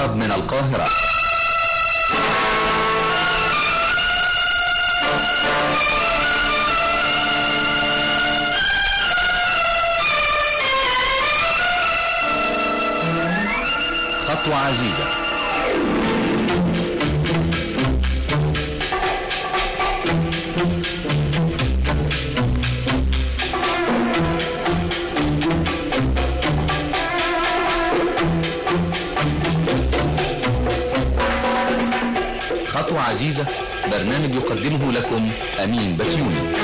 الإخراج من القاهرة خطوة عزيزة خطوة عزيزة برنامج يقدمه لكم أمين بسيوني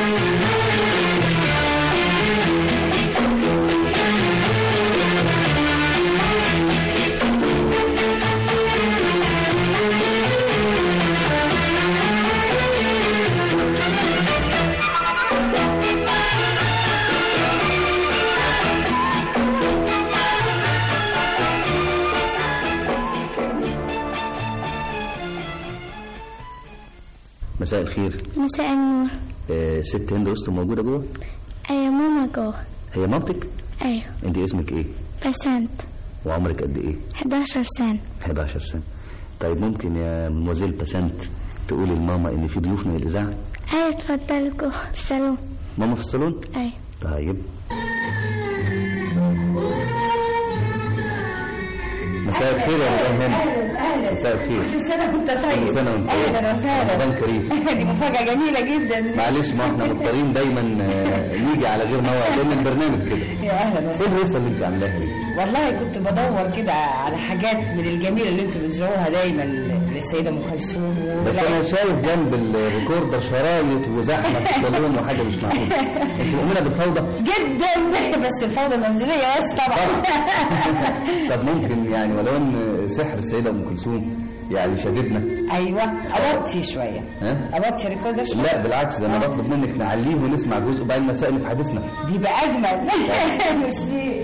مساء الخير مساء النور آه ست هند وسط موجودة جوه أيوة ماما جوه هي مامتك أيوة انت اسمك ايه بسنت وعمرك قد ايه 11 سنة 11 سنة طيب ممكن يا مدموزيل بسنت تقولي لماما ان في ضيوف من الاذاعة أيوة اتفضلوا جوه في الصالون ماما في الصالون أيوة طيب مساء الخير يا مدام هند مساء الخير كل سنة وانت طيب كل سنة وانت طيب. أهلا وسهلا رمضان كريم دي مفاجأة جميلة جدا معلش ما احنا مضطرين دايما آه، نيجي على غير موعد لان البرنامج كده يا أهلا ايه وسهلا الهيصه اللي انت عاملاها دي؟ والله كنت بدور كده على حاجات من الجميلة اللي انتوا بتزرعوها دايما للسيدة أم كلثوم بس انا شايف جنب الريكوردر شرايط وزحمه في الصالون وحاجه مش معقوله انت مؤمنه بالفوضى؟ جدا بس الفوضى المنزلية بس طبعا طب ممكن يعني ولو ان سحر السيده ام كلثوم يعني شددنا أيوة أوطي شوية ها؟ أوطي ريكوردر شوية لا بالعكس ده انا بطلب منك نعليه ونسمع جزء وبعدين نسأل في حديثنا دي بقى أجمل ميرسي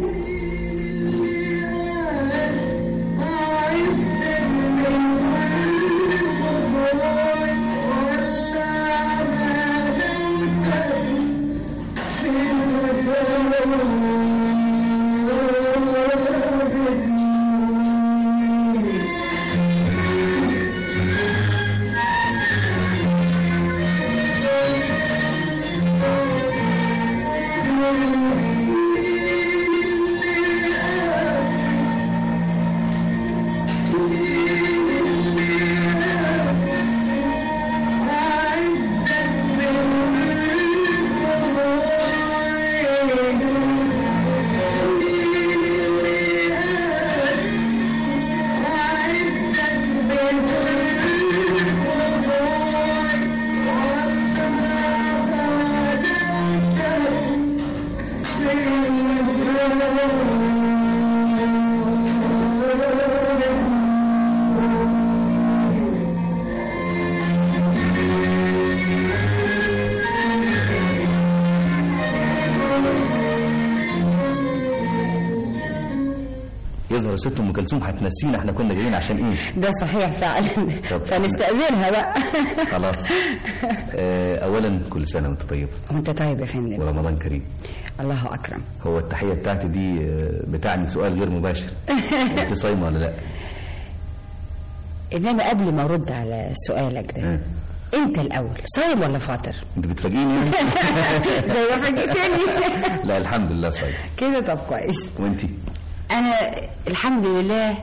يظهر ست ام كلثوم هتنسينا احنا كنا جايين عشان ايه؟ ده صحيح فعلا طب. فنستأذنها بقى خلاص آه، اولا كل سنه وانت طيب وانت طيب يا فندم ورمضان كريم الله أكرم هو التحيه بتاعتي دي آه، بتعني سؤال غير مباشر انت صايمه ولا لا؟ إنما قبل ما أرد على سؤالك ده آه. أنت الأول صايم ولا فاطر؟ انت بتفاجئيني يعني؟ زي ما فاجئتني لا الحمد لله صايم كده طب كويس وانت أنا الحمد لله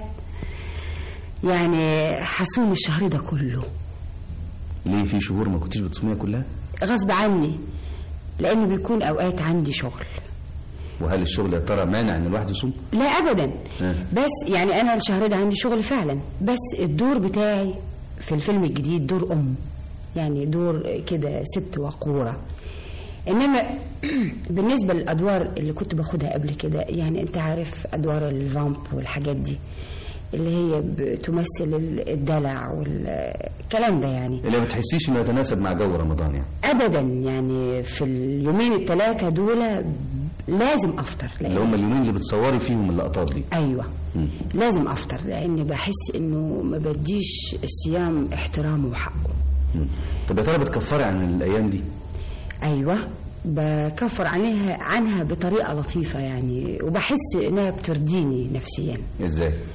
يعني حصوم الشهر ده كله ليه في شهور ما كنتيش بتصوميها كلها؟ غصب عني لأن بيكون أوقات عندي شغل وهل الشغل يا ترى مانع ان الواحد يصوم؟ لا أبدا آه. بس يعني أنا الشهر ده عندي شغل فعلا بس الدور بتاعي في الفيلم الجديد دور أم يعني دور كده ست وقورة إنما بالنسبة للأدوار اللي كنت باخدها قبل كده يعني أنت عارف أدوار الفامب والحاجات دي اللي هي بتمثل الدلع والكلام ده يعني اللي ما بتحسيش انه يتناسب مع جو رمضان يعني ابدا يعني في اليومين الثلاثه دول لازم افطر اللي لأن هم اليومين اللي بتصوري فيهم اللقطات دي ايوه مم. لازم افطر لاني بحس انه ما بديش الصيام احترامه وحقه مم. طب يا ترى بتكفري عن الايام دي؟ ايوه بكفر عنها عنها بطريقه لطيفه يعني وبحس انها بترضيني نفسيا ازاي؟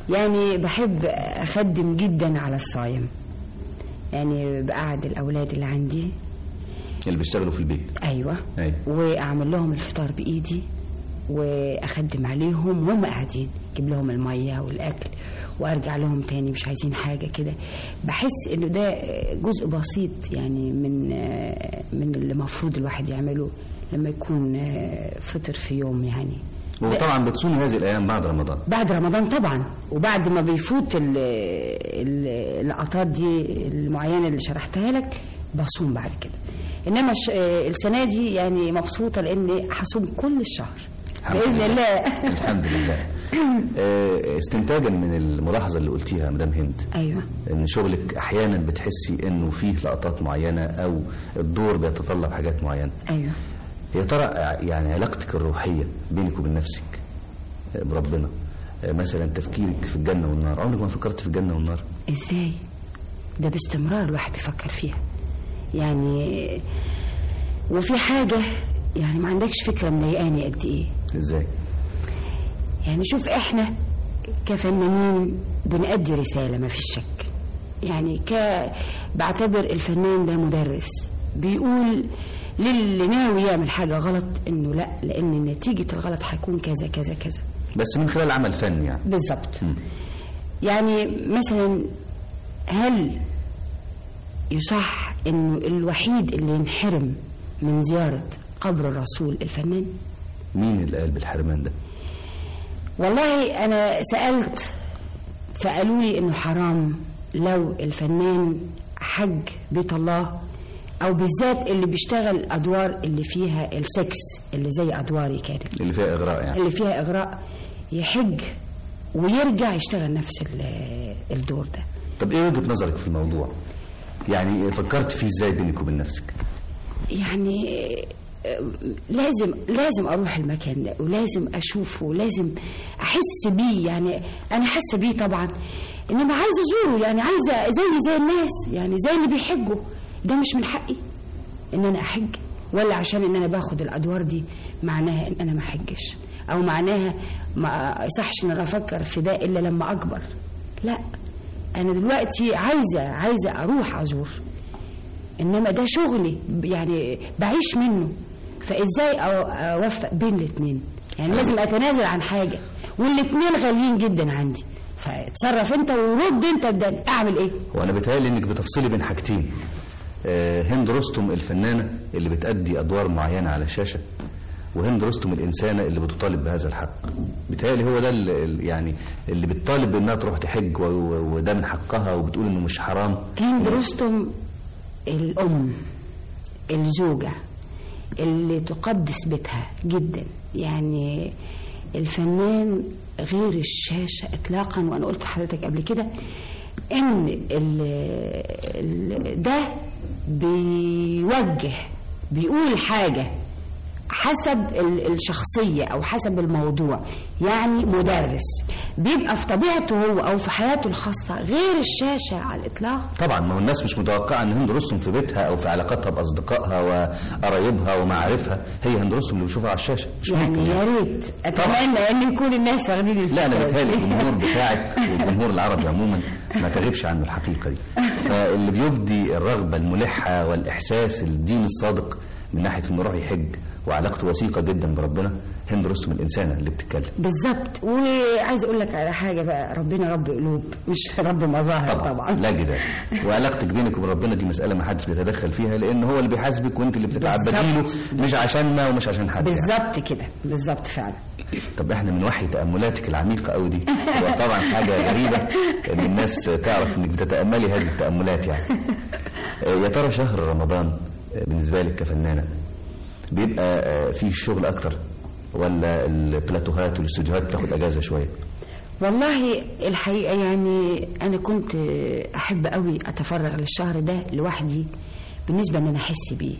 يعني بحب اخدم جدا على الصايم يعني بقعد الاولاد اللي عندي اللي بيشتغلوا في البيت ايوه أيوة. واعمل لهم الفطار بايدي واخدم عليهم وهم قاعدين اجيب لهم الميه والاكل وارجع لهم تاني مش عايزين حاجه كده بحس انه ده جزء بسيط يعني من من اللي المفروض الواحد يعمله لما يكون فطر في يوم يعني وطبعا بتصومي هذه الايام بعد رمضان بعد رمضان طبعا وبعد ما بيفوت ال- ال- اللقطات دي المعينه اللي شرحتها لك بصوم بعد كده انما الش- السنه دي يعني مبسوطه لاني هصوم كل الشهر الحمد باذن لله. الله الحمد لله آه، استنتاجا من الملاحظه اللي قلتيها يا مدام هند ايوه ان شغلك احيانا بتحسي انه فيه لقطات معينه او الدور بيتطلب حاجات معينه ايوه يا ترى يعني علاقتك الروحيه بينك وبين نفسك آه، بربنا آه، مثلا تفكيرك في الجنه والنار عمرك ما فكرت في الجنه والنار ازاي ده باستمرار الواحد بيفكر فيها يعني وفي حاجه يعني ما عندكش فكره مضايقاني قد ايه ازاي يعني شوف احنا كفنانين بنأدي رسالة ما فيش شك يعني ك بعتبر الفنان ده مدرس بيقول للي ناوي يعمل حاجة غلط انه لا لان نتيجة الغلط هيكون كذا كذا كذا بس من خلال عمل فني يعني بالظبط مم. يعني مثلا هل يصح انه الوحيد اللي ينحرم من زيارة قبر الرسول الفنان مين اللي قال بالحرمان ده والله انا سالت فقالوا لي انه حرام لو الفنان حج بيت الله او بالذات اللي بيشتغل ادوار اللي فيها السكس اللي زي ادواري كانت اللي فيها اغراء يعني اللي فيها اغراء يحج ويرجع يشتغل نفس ال- الدور ده طب ايه وجهه نظرك في الموضوع يعني فكرت فيه ازاي بينك وبين نفسك يعني آه، لازم لازم اروح المكان ده ولازم اشوفه ولازم احس بيه يعني انا حاسه بيه طبعا انما عايزه ازوره يعني عايزه زي زي الناس يعني زي اللي بيحجوا ده مش من حقي ان انا احج ولا عشان ان انا باخد الادوار دي معناها ان انا ما احجش او معناها ما يصحش ان انا افكر في ده الا لما اكبر لا انا دلوقتي عايزه عايزه اروح ازور انما ده شغلي يعني بعيش منه فازاي أو- اوفق بين الاثنين يعني لازم اتنازل عن حاجه والاثنين غاليين جدا عندي فاتصرف انت ورد انت بدل اعمل ايه وانا بيتهيألي انك بتفصلي بين حاجتين آه، هند رستم الفنانه اللي بتأدي ادوار معينه على الشاشه وهند رستم الانسانه اللي بتطالب بهذا الحق بيتهيألي هو ده اللي يعني اللي بتطالب بانها تروح تحج و- و- وده من حقها وبتقول انه مش حرام هند رستم الام الزوجه اللي تقدس بيتها جدا يعني الفنان غير الشاشه اطلاقا وانا قلت لحضرتك قبل كده ان ال ال ده بيوجه بيقول حاجه حسب ال- الشخصية أو حسب الموضوع يعني مدرس بيبقى في طبيعته هو أو في حياته الخاصة غير الشاشة على الإطلاق طبعا ما هو الناس مش متوقعه ان هند رستم في بيتها او في علاقاتها باصدقائها وقرايبها ومعارفها هي هند رستم اللي بنشوفها على الشاشه مش ممكن يعني يا ريت أتمنى أن يكون الناس واخدين الفكرة لا انا دي. بتهيألي الجمهور بتاعك والجمهور العربي عموما ما تغيبش عنه الحقيقه دي فاللي بيبدي الرغبه الملحه والاحساس الديني الصادق من ناحيه انه يروح يحج وعلاقته وثيقه جدا بربنا هند رستم الانسانه اللي بتتكلم بالظبط وعايز أقول لك على حاجة بقى ربنا رب قلوب مش رب مظاهر طبعا, طبعا لا جدال وعلاقتك بينك وبين ربنا دي مساله ما حدش بيتدخل فيها لان هو اللي بيحاسبك وانت اللي بتتعبدي له مش عشاننا ومش عشان حد يعني. بالظبط كده بالظبط فعلا طب احنا من وحي تأملاتك العميقة قوي دي تبقى طبعا حاجة غريبة ان الناس تعرف انك بتتأملي هذه التأملات يعني آه، يا ترى شهر رمضان آه، بالنسبة لك كفنانة بيبقى آه، فيه الشغل اكتر ولا البلاتوهات والاستوديوهات بتاخد اجازة شوية والله الحقيقة يعني أنا كنت أحب قوي أتفرغ للشهر ده لوحدي بالنسبة إن أنا أحس بيه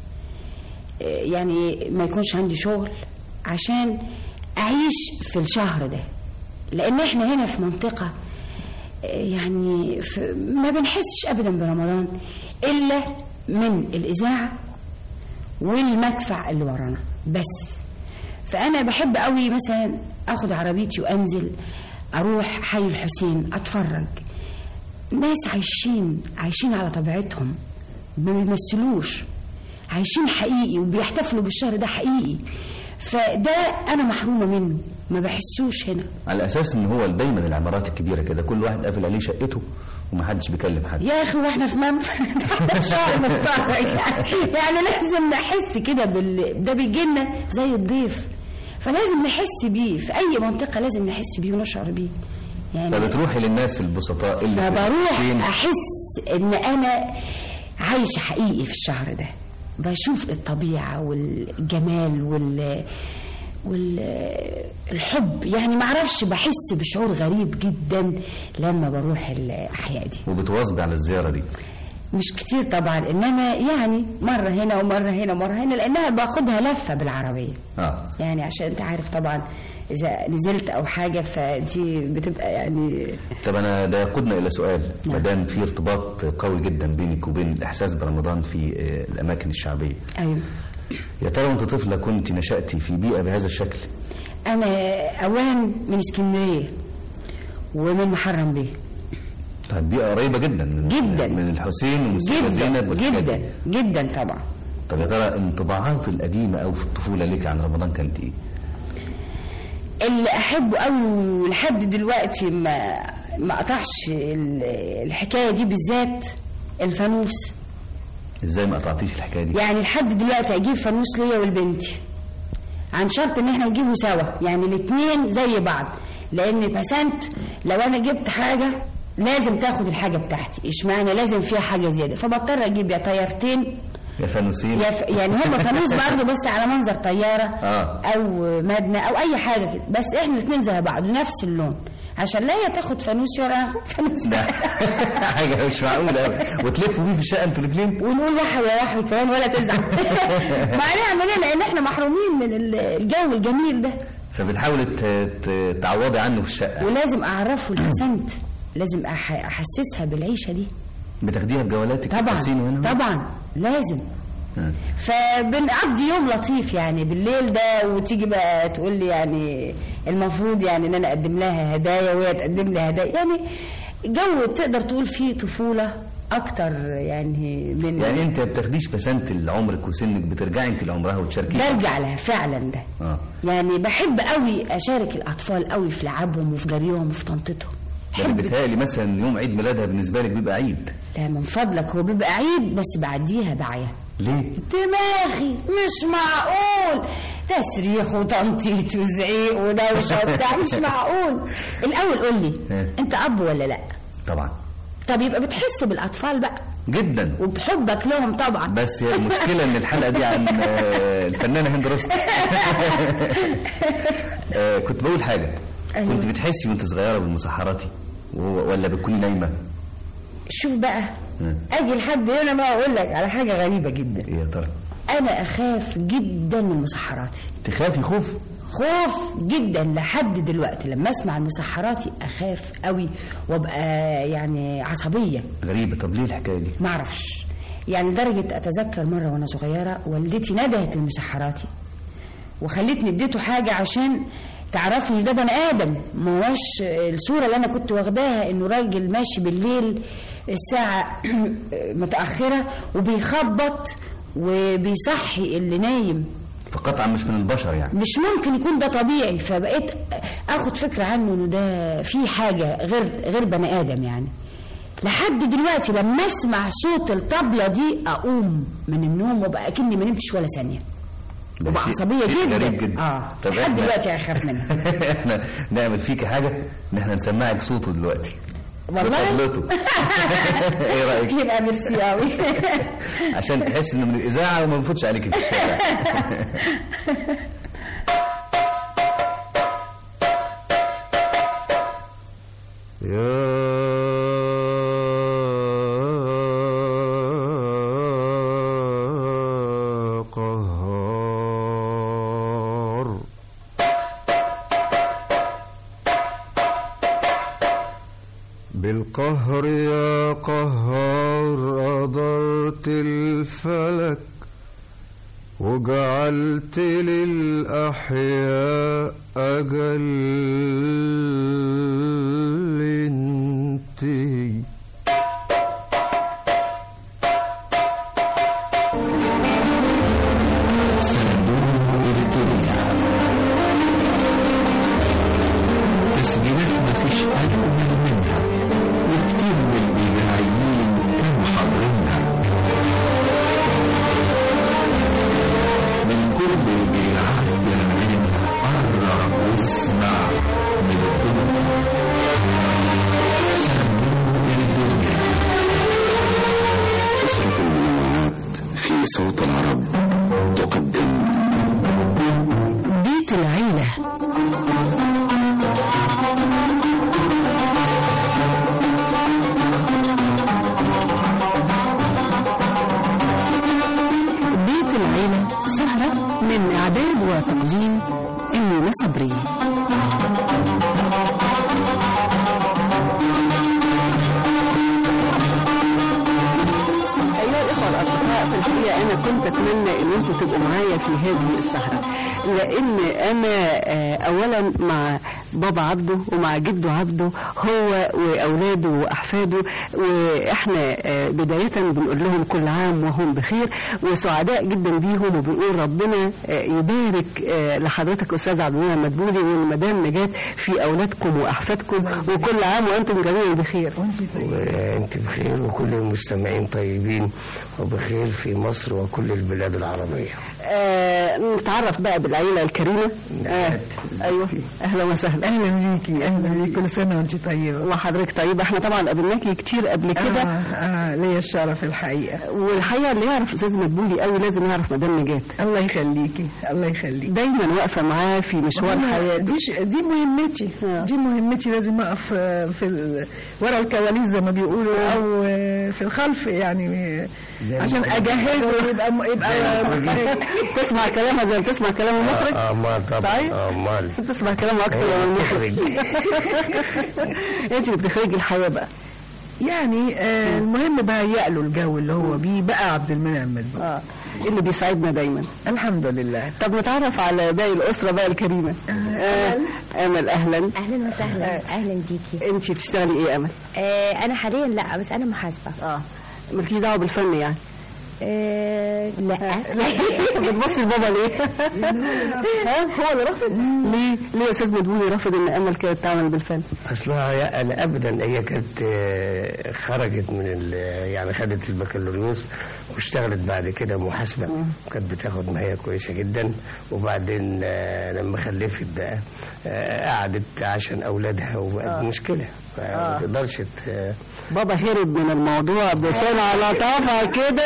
يعني ما يكونش عندي شغل عشان أعيش في الشهر ده لأن إحنا هنا في منطقة يعني في ما بنحسش أبدا برمضان إلا من الإذاعة والمدفع اللي ورانا بس فانا بحب قوي مثلا اخد عربيتي وانزل اروح حي الحسين اتفرج ناس عايشين عايشين على طبيعتهم ما بيمثلوش عايشين حقيقي وبيحتفلوا بالشهر ده حقيقي فده انا محرومه منه ما بحسوش هنا على اساس ان هو دايما العمارات الكبيره كده كل واحد قافل عليه شقته ومحدش بيكلم حد يا اخي واحنا في منفى الشهر نتفرج يعني لازم نحس كده بال... ده بيجي لنا زي الضيف فلازم نحس بيه في اي منطقه لازم نحس بيه ونشعر بيه يعني فبتروحي للناس البسطاء اللي في فبروح الحسين. احس ان انا عايشه حقيقي في الشهر ده بشوف الطبيعه والجمال وال والحب يعني ما اعرفش بحس بشعور غريب جدا لما بروح الاحياء دي وبتواظبي على الزياره دي مش كتير طبعا انما يعني مره هنا ومره هنا ومره هنا لانها باخدها لفه بالعربيه اه يعني عشان انت عارف طبعا اذا نزلت او حاجه فدي بتبقى يعني طب انا ده يقودنا الى سؤال نعم. ما دام في ارتباط قوي جدا بينك وبين الاحساس برمضان في آه، الاماكن الشعبيه ايوه يا ترى وانت طفله كنت نشاتي في بيئه بهذا الشكل انا اولا من اسكندريه ومن محرم بيه طيب بيئه قريبه جدا من جداً. من الحسين ومن السيدة جدا زينب والحاجات جدا دي. جدا طبعا طب يا ترى الانطباعات القديمه او في الطفوله لك عن رمضان كانت ايه؟ اللي احبه قوي لحد دلوقتي ما ما قطعش ال- الحكايه دي بالذات الفانوس ازاي ما قطعتيش الحكايه دي؟ يعني لحد دلوقتي اجيب فانوس ليا ولبنتي عن شرط ان احنا نجيبه سوا يعني الاثنين زي بعض لان بسنت لو انا جبت حاجه لازم تاخد الحاجه بتاعتي اشمعنى لازم فيها حاجه زياده فبضطر اجيب يا طيارتين يا فانوسين يا ف... يعني هم فانوس برضه بس على منظر طياره اه او مبنى او اي حاجه كده بس احنا الاثنين زي بعض ونفس اللون عشان لا هي تاخد فانوس ولا أنا آخد فانوس ده حاجه مش معقوله أوي. وتلفوا بيه في الشقه انتوا الاثنين ونقول وحوي يا وحوي كمان ولا تزعل ما هنعمل ايه لان احنا محرومين من ال- الجو الجميل ده فبتحاولي ت- ت- تعوضي عنه في الشقه ولازم اعرفه البسنت لازم أح- احسسها بالعيشه دي بتاخديها بجولاتك في طبعا الحسين وهنا طبعا لازم آه. فبنقضي يوم لطيف يعني بالليل ده وتيجي بقى تقول لي يعني المفروض يعني ان انا اقدم لها هدايا وهي تقدم لي هدايا يعني جو تقدر تقول فيه طفوله اكتر يعني من يعني انت ما بتاخديش بسنت لعمرك وسنك بترجعي انت لعمرها وتشاركيها برجع لها فعلا ده اه يعني بحب قوي اشارك الاطفال قوي في لعبهم وفي جريهم وفي تنطيطهم يعني حب بيتهيألي مثلا يوم عيد ميلادها بالنسبه لك بيبقى عيد لا من فضلك هو بيبقى عيد بس بعديها بعيا ليه؟ دماغي مش معقول تصريخ وتنطيط وزعيق ودوشه وبتاع مش معقول الاول قول لي إيه؟ انت اب ولا لا طبعا طب يبقى بتحس بالاطفال بقى جدا وبحبك لهم طبعا بس هي المشكلة ان الحلقة دي عن آه، الفنانة هند رستم آه، كنت بقول حاجة أيوة. كنت بتحسي وانت صغيرة بالمسحراتي و- ولا بتكوني نايمة شوف بقى مم. اجي لحد هنا بقى اقول لك على حاجه غريبه جدا ايه يا ترى انا اخاف جدا من مسحراتي تخافي خوف خوف جدا لحد دلوقتي لما اسمع المسحراتي اخاف قوي وابقى يعني عصبيه غريبة طب ليه الحكاية دي ما اعرفش يعني لدرجه اتذكر مره وانا صغيره والدتي ندهت المسحراتي وخلتني اديته حاجه عشان تعرفي ان ده بني ادم ما هوش الصوره اللي انا كنت واخداها انه راجل ماشي بالليل الساعه متاخره وبيخبط وبيصحي اللي نايم فقطعا مش من البشر يعني مش ممكن يكون ده طبيعي فبقيت اخد فكره عنه انه ده في حاجه غير غير بني ادم يعني لحد دلوقتي لما اسمع صوت الطبله دي اقوم من النوم وابقى اكني ما نمتش ولا ثانيه ده وبقى شيء- عصبيه شيء جدا غريب جدا اه طب لحد إحنا- دلوقتي اخاف منها احنا نعمل فيك حاجة ان احنا نسمعك صوته دلوقتي والله بطبلته. ايه رأيك يبقى ميرسي قوي عشان تحس انه من الاذاعة وما بنفوتش عليك في الشارع يا قهار بالقهر يا قهار أدرت الفلك وجعلت للأحياء أجل صوت العرب تقدم بيت العيلة بيت العيلة سهرة من إعداد وتقديم أمينة صبري أيها الإخوة الأصدقاء في الحقيقة أنا كنت أتمنى إن أنتم تبقوا معايا في هذه السهرة لأن أنا آه، أولا مع بابا عبده ومع جده عبده هو وأولاده وأحفاده وإحنا آه، بداية بنقول لهم كل عام وهم بخير وسعداء جدا بيهم وبنقول ربنا آه، يبارك آه، لحضرتك أستاذ عبد المنعم مدبولي والمدام نجاة في أولادكم وأحفادكم وكل عام وأنتم جميعا بخير وانت بخير وكل المستمعين طيبين وبخير في مصر وكل البلاد العربية آه نتعرف بقى بالعيلة الكريمة آه أيوة أهلا وسهلا اهلا بيكي اهلا بيكي كل سنه وانت طيبه وحضرتك طيبة احنا طبعا قابلناكي كتير قبل كده اه, آه ليا الشرف الحقيقه والحقيقة اللي يعرف الأستاذ مدبولي قوي لازم يعرف مدام نجاة الله يخليكي الله يخليكي دايما واقفة معاه في مشوار أنا حياته دي ش... دي مهمتي آه. دي مهمتي لازم اقف آه، في ال... ورا الكواليس زي ما بيقولوا او آه، في الخلف يعني آه، زي ما عشان بقول. اجهزه يبقى م- يبقى تسمع كلامها زي ما بتسمع كلام المخرج آه، امال طبعا صحيح؟ آه، امال تسمع كلامه أكتر من المخرج أنت اللي بتخرجي الحياة بقى يعني آه المهم بهيأ له الجو اللي هو بيه بقى عبد المنعم مدبولي اه اللي بيساعدنا دايما الحمد لله طب نتعرف على باقي الأسرة بقى الكريمة آه أمل أهلا اهلا وسهلا اهلا بيكي أنت بتشتغلي إيه يا أمل؟ آه انا حاليا لا بس انا محاسبه اه مالكيش دعوة بالفن يعني آه لا بتبصي لبابا ليه؟ ها هو اللي رافض ليه؟ ليه يا استاذ مدبولي رافض ان امل كانت تعمل بالفن؟ اصلها هي انا ابدا هي كانت آه، خرجت من ال- يعني خدت البكالوريوس واشتغلت بعد كده محاسبه كانت بتاخد مهيه كويسه جدا وبعدين آه، لما خلفت بقى آه، قعدت عشان اولادها وبقت مشكله ما تقدرش ت- بابا هرب من الموضوع بسرعه لطافه كده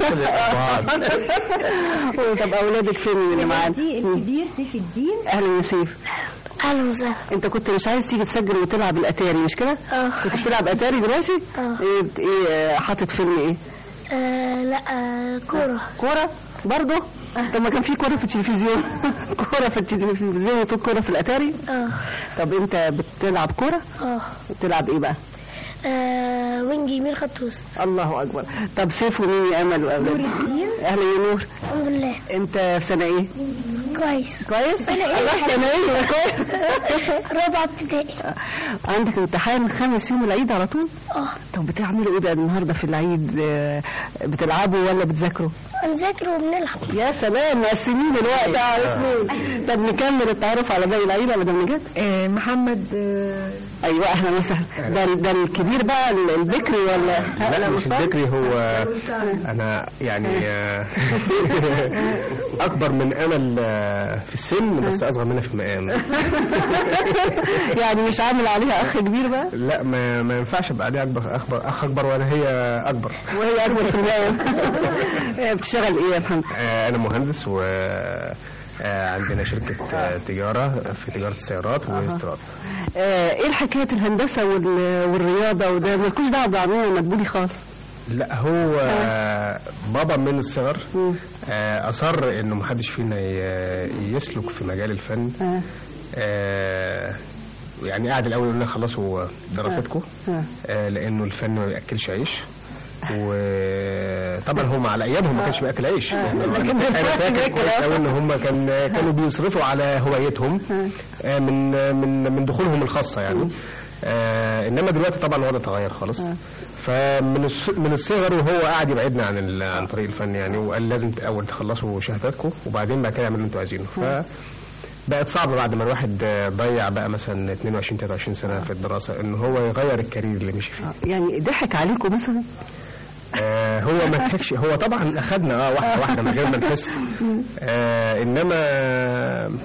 طب اولادك فين اللي معانا؟ دي الكبير سيف الدين اهلا يا سيف أهلا وسهلا انت كنت مش عايز تيجي تسجل وتلعب الاتاري مش كده؟ اه كنت بتلعب اتاري دلوقتي؟ اه ايه ايه آه، حاطط فيلم ايه؟ آه، لا آه، كورة كورة برضه طب ما كان في كورة في التلفزيون كورة في التلفزيون وطول كورة في الأتاري اه طب أنت بتلعب كورة اه بتلعب إيه بقى آه، وينج يمين خط وسط الله أكبر طب سيف ومين يا أمل وأولاد الدين. أهلا يا نور الحمد لله أنت في سنة إيه كويس كويس الله سنة إيه كويس رابعة ابتدائي عندك امتحان خامس يوم العيد على طول اه طب بتعملوا إيه بقى النهاردة في العيد آه، بتلعبوا ولا بتذاكروا هنذاكر وبنلعب يا سلام مقسمين الوقت على الاثنين طب نكمل التعرف على باقي العيلة يا مدام نجاة آه محمد آه ايوه اهلا وسهلا ده ده الكبير بقى ال- البكري ولا لا مش مصطفى؟ البكري هو انا يعني آه، اكبر من امل آه، في السن بس اصغر منها في المقام يعني مش عامل عليها اخ كبير بقى لا ما, ما ينفعش ابقى عليه اكبر اخبر اخ اكبر وانا هي اكبر وهي اكبر في المقام بتشتغل ايه يا محمد آه، انا مهندس و آه، عندنا شركة آه، تجارة في تجارة السيارات واستيراد آه، ايه حكايه الهندسه وال- والرياضه وده مالكوش دعوه بعموم مدبولي خالص لا هو آه، بابا من الصغر آه، أصر إنه محدش فينا ي- يسلك في مجال الفن آه. آه، يعني قاعد الأول يقول لنا خلصوا دراستكم آه. آه، لأنه الفن ما بيأكلش عيش وطبعا هم على ايامهم ما كانش بياكل عيش يعني لكن انا دلوقتي فاكر بياكل كويس قوي ان هم كان كانوا بيصرفوا على هوايتهم آه، من من من دخولهم الخاصه يعني آه انما دلوقتي طبعا الوضع اتغير خالص فمن الص- من الصغر وهو قاعد يبعدنا عن ال- عن طريق الفن يعني وقال لازم الاول تخلصوا شهاداتكم وبعدين بعد كده اعملوا اللي انتوا عايزينه ف بقت صعبة بعد ما الواحد آه، ضيع بقى مثلا 22 23 سنة في الدراسة ان هو يغير الكارير اللي مشي فيه يعني ضحك عليكم مثلا آه هو ما ضحكش هو طبعا اخدنا اه واحده واحده من غير ما نحس آه انما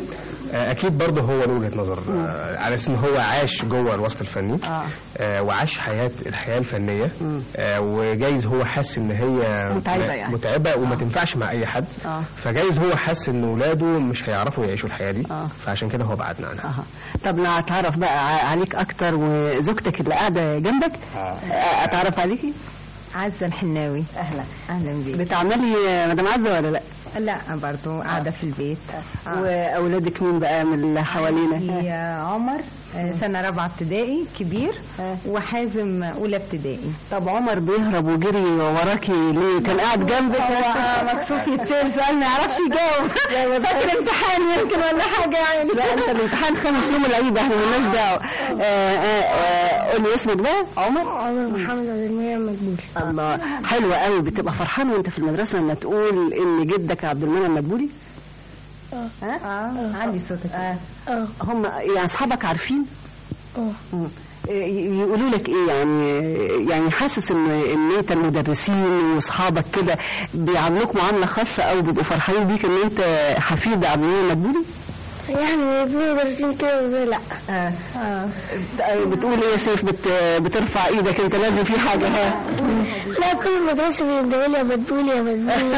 آه، اكيد برضه هو له وجهه نظر آه، على اساس ان هو عاش جوه الوسط الفني آه. آه، وعاش حياه الحياه الفنيه آه، وجايز هو حس ان هي متعبة يعني. متعبه وما تنفعش مع اي حد آه. فجايز هو حس ان ولاده مش هيعرفوا يعيشوا الحياه دي فعشان كده هو بعدنا عنها أها. طب انا اتعرف بقى ع- عليك اكتر وزوجتك اللي قاعده جنبك آه، اتعرف عليكي عزة الحناوي اهلا اهلا بيك بتعملي آه، مدام عزه ولا لا لا برضو قاعدة في البيت واولادك مين بقى من اللي حوالينا عندي عمر آه، سنة رابعة ابتدائي كبير وحازم أولى ابتدائي طب عمر بيهرب وجري وراكي ليه كان قاعد جنبك هو مكسوف يتسأل سؤال ما يعرفش يجاوب فاكر امتحان يمكن ولا حاجة يعني لا انت الامتحان خمس يوم العيد احنا مالناش دعوه آه، آه، آه، قولي اسمك بقى عمر عمر محمد عبد المنعم مقبول الله حلوة قوي بتبقى فرحان وانت في المدرسة لما تقول ان جدك عبد المنعم مدبولي اه اه عندي صوتك اه هم يعني اصحابك عارفين اه مم. ي- يقولوا لك ايه يعني يعني حاسس ان ان انت المدرسين واصحابك كده بيعاملوك معامله خاصه او بيبقوا فرحانين بيك ان انت حفيد عبد المنعم مدبولي يعني في مدرسين كده بيقولوا لا آه. آه. بتقول ايه يا سيف بت... بترفع ايدك انت لازم في حاجه ها لا كل المدرسة بيقولوا لي يا بدبول يا بدبول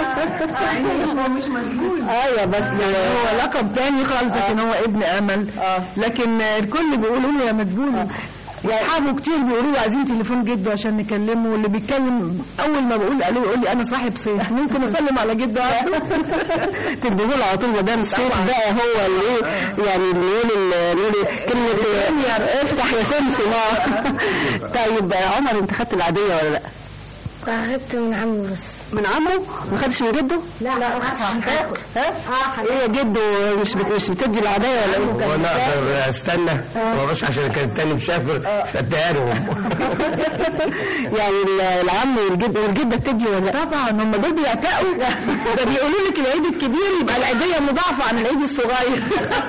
هو مش مجهول ايوه بس هو لقب تاني خالص عشان هو ابن امل لكن الكل بيقولوا له يا مدبولي واصحابه كتير بيقولوا له عايزين تليفون جده عشان نكلمه واللي بيتكلم اول ما بقول الو يقول لي انا صاحب صيف ممكن اسلم على جده عنده تديه له على طول ما دام السيف بقى هو اللي ايه يعني اللي يقول اللي يقول كلمه افتح يا سمسم آه. طيب آه، عمر انت خدت العاديه ولا لا؟ أخدت من عمي بس من عمرو ما خدش من جده؟ لا لا ما خدتش ها؟ ايه يا جده مش بت... مش بتدي العاديه ولا ايه؟ هو انا اقدر استنى هو بس عشان كان التاني مسافر فاديها لهم يعني ال- العم والجد والجده بتدي ولا لا؟ طبعا هم دول بيعتقوا ده بيقولوا لك العيد الكبير يبقى العيديه مضاعفه عن العيد الصغير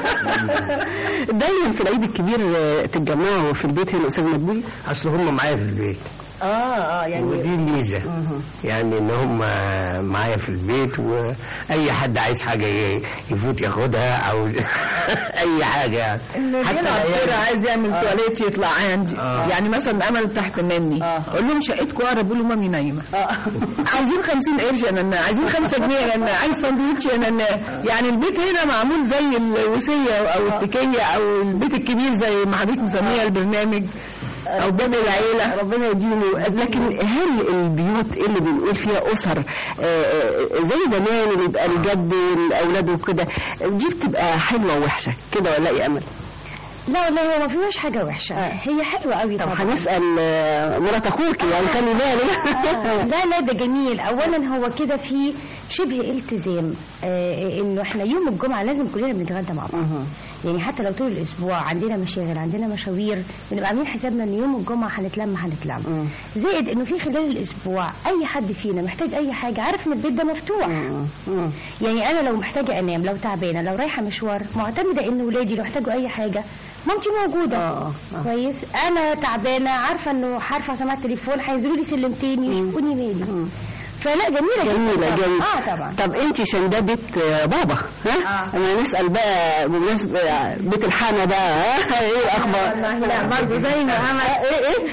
دايما في العيد الكبير آه، تتجمعوا في البيت هنا استاذ مدبولي اصل هم معايا في البيت اه اه يعني ودي الميزه يعني ان هم معايا في البيت واي حد عايز حاجه ي- يفوت ياخدها او اي حاجه يعني اللي حتى بيلعب الأيام- كوره عايز يعمل تواليت يطلع عندي آه. يعني مثلا امل تحت مني اقول لهم شقتكم اقرب يقولوا مامي نايمه عايزين 50 قرش يا نانا عايزين 5 جنيه يا نانا عايز ساندوتش يا نانا يعني البيت هنا معمول زي الوصيه او التكيه او البيت الكبير زي ما حضرتك مسميها البرنامج او باب العيله ربنا يديله لكن هل البيوت اللي بنقول فيها اسر آه، آه، زي زمان اللي يبقى الجد والاولاد وكده دي بتبقى حلوه ووحشه كده ولا ايه يا امل؟ لا والله هو ما فيهاش حاجة وحشة هي حلوة قوي طب طبعا هنسال آه، مرات اخوك يعني خلي بالك لا لا ده جميل اولا هو كده في شبه التزام آه انه احنا يوم الجمعه لازم كلنا بنتغدى مع بعض يعني حتى لو طول الاسبوع عندنا مشاغل عندنا مشاوير بنبقى عاملين حسابنا ان يوم الجمعه هنتلم هنتلم زائد انه في خلال الاسبوع اي حد فينا محتاج اي حاجه عارف ان البيت ده مفتوح يعني انا لو محتاجه انام لو تعبانه لو رايحه مشوار معتمده ان ولادي لو احتاجوا اي حاجه مامتي موجوده آه، آه. كويس انا تعبانه عارفه انه هرفع سماعه التليفون هينزلوا لي سلمتين يشوفوني مالي فلا جميله جميلة جدا. جميلة اه طبعا طب انت عشان ده بيت آه، بابا ها؟ آه. اما نسأل بقى بمناسبة آه، بيت الحانة بقى ها؟ ايه الاخبار؟ لا برضه زي ما عمل ايه ايه؟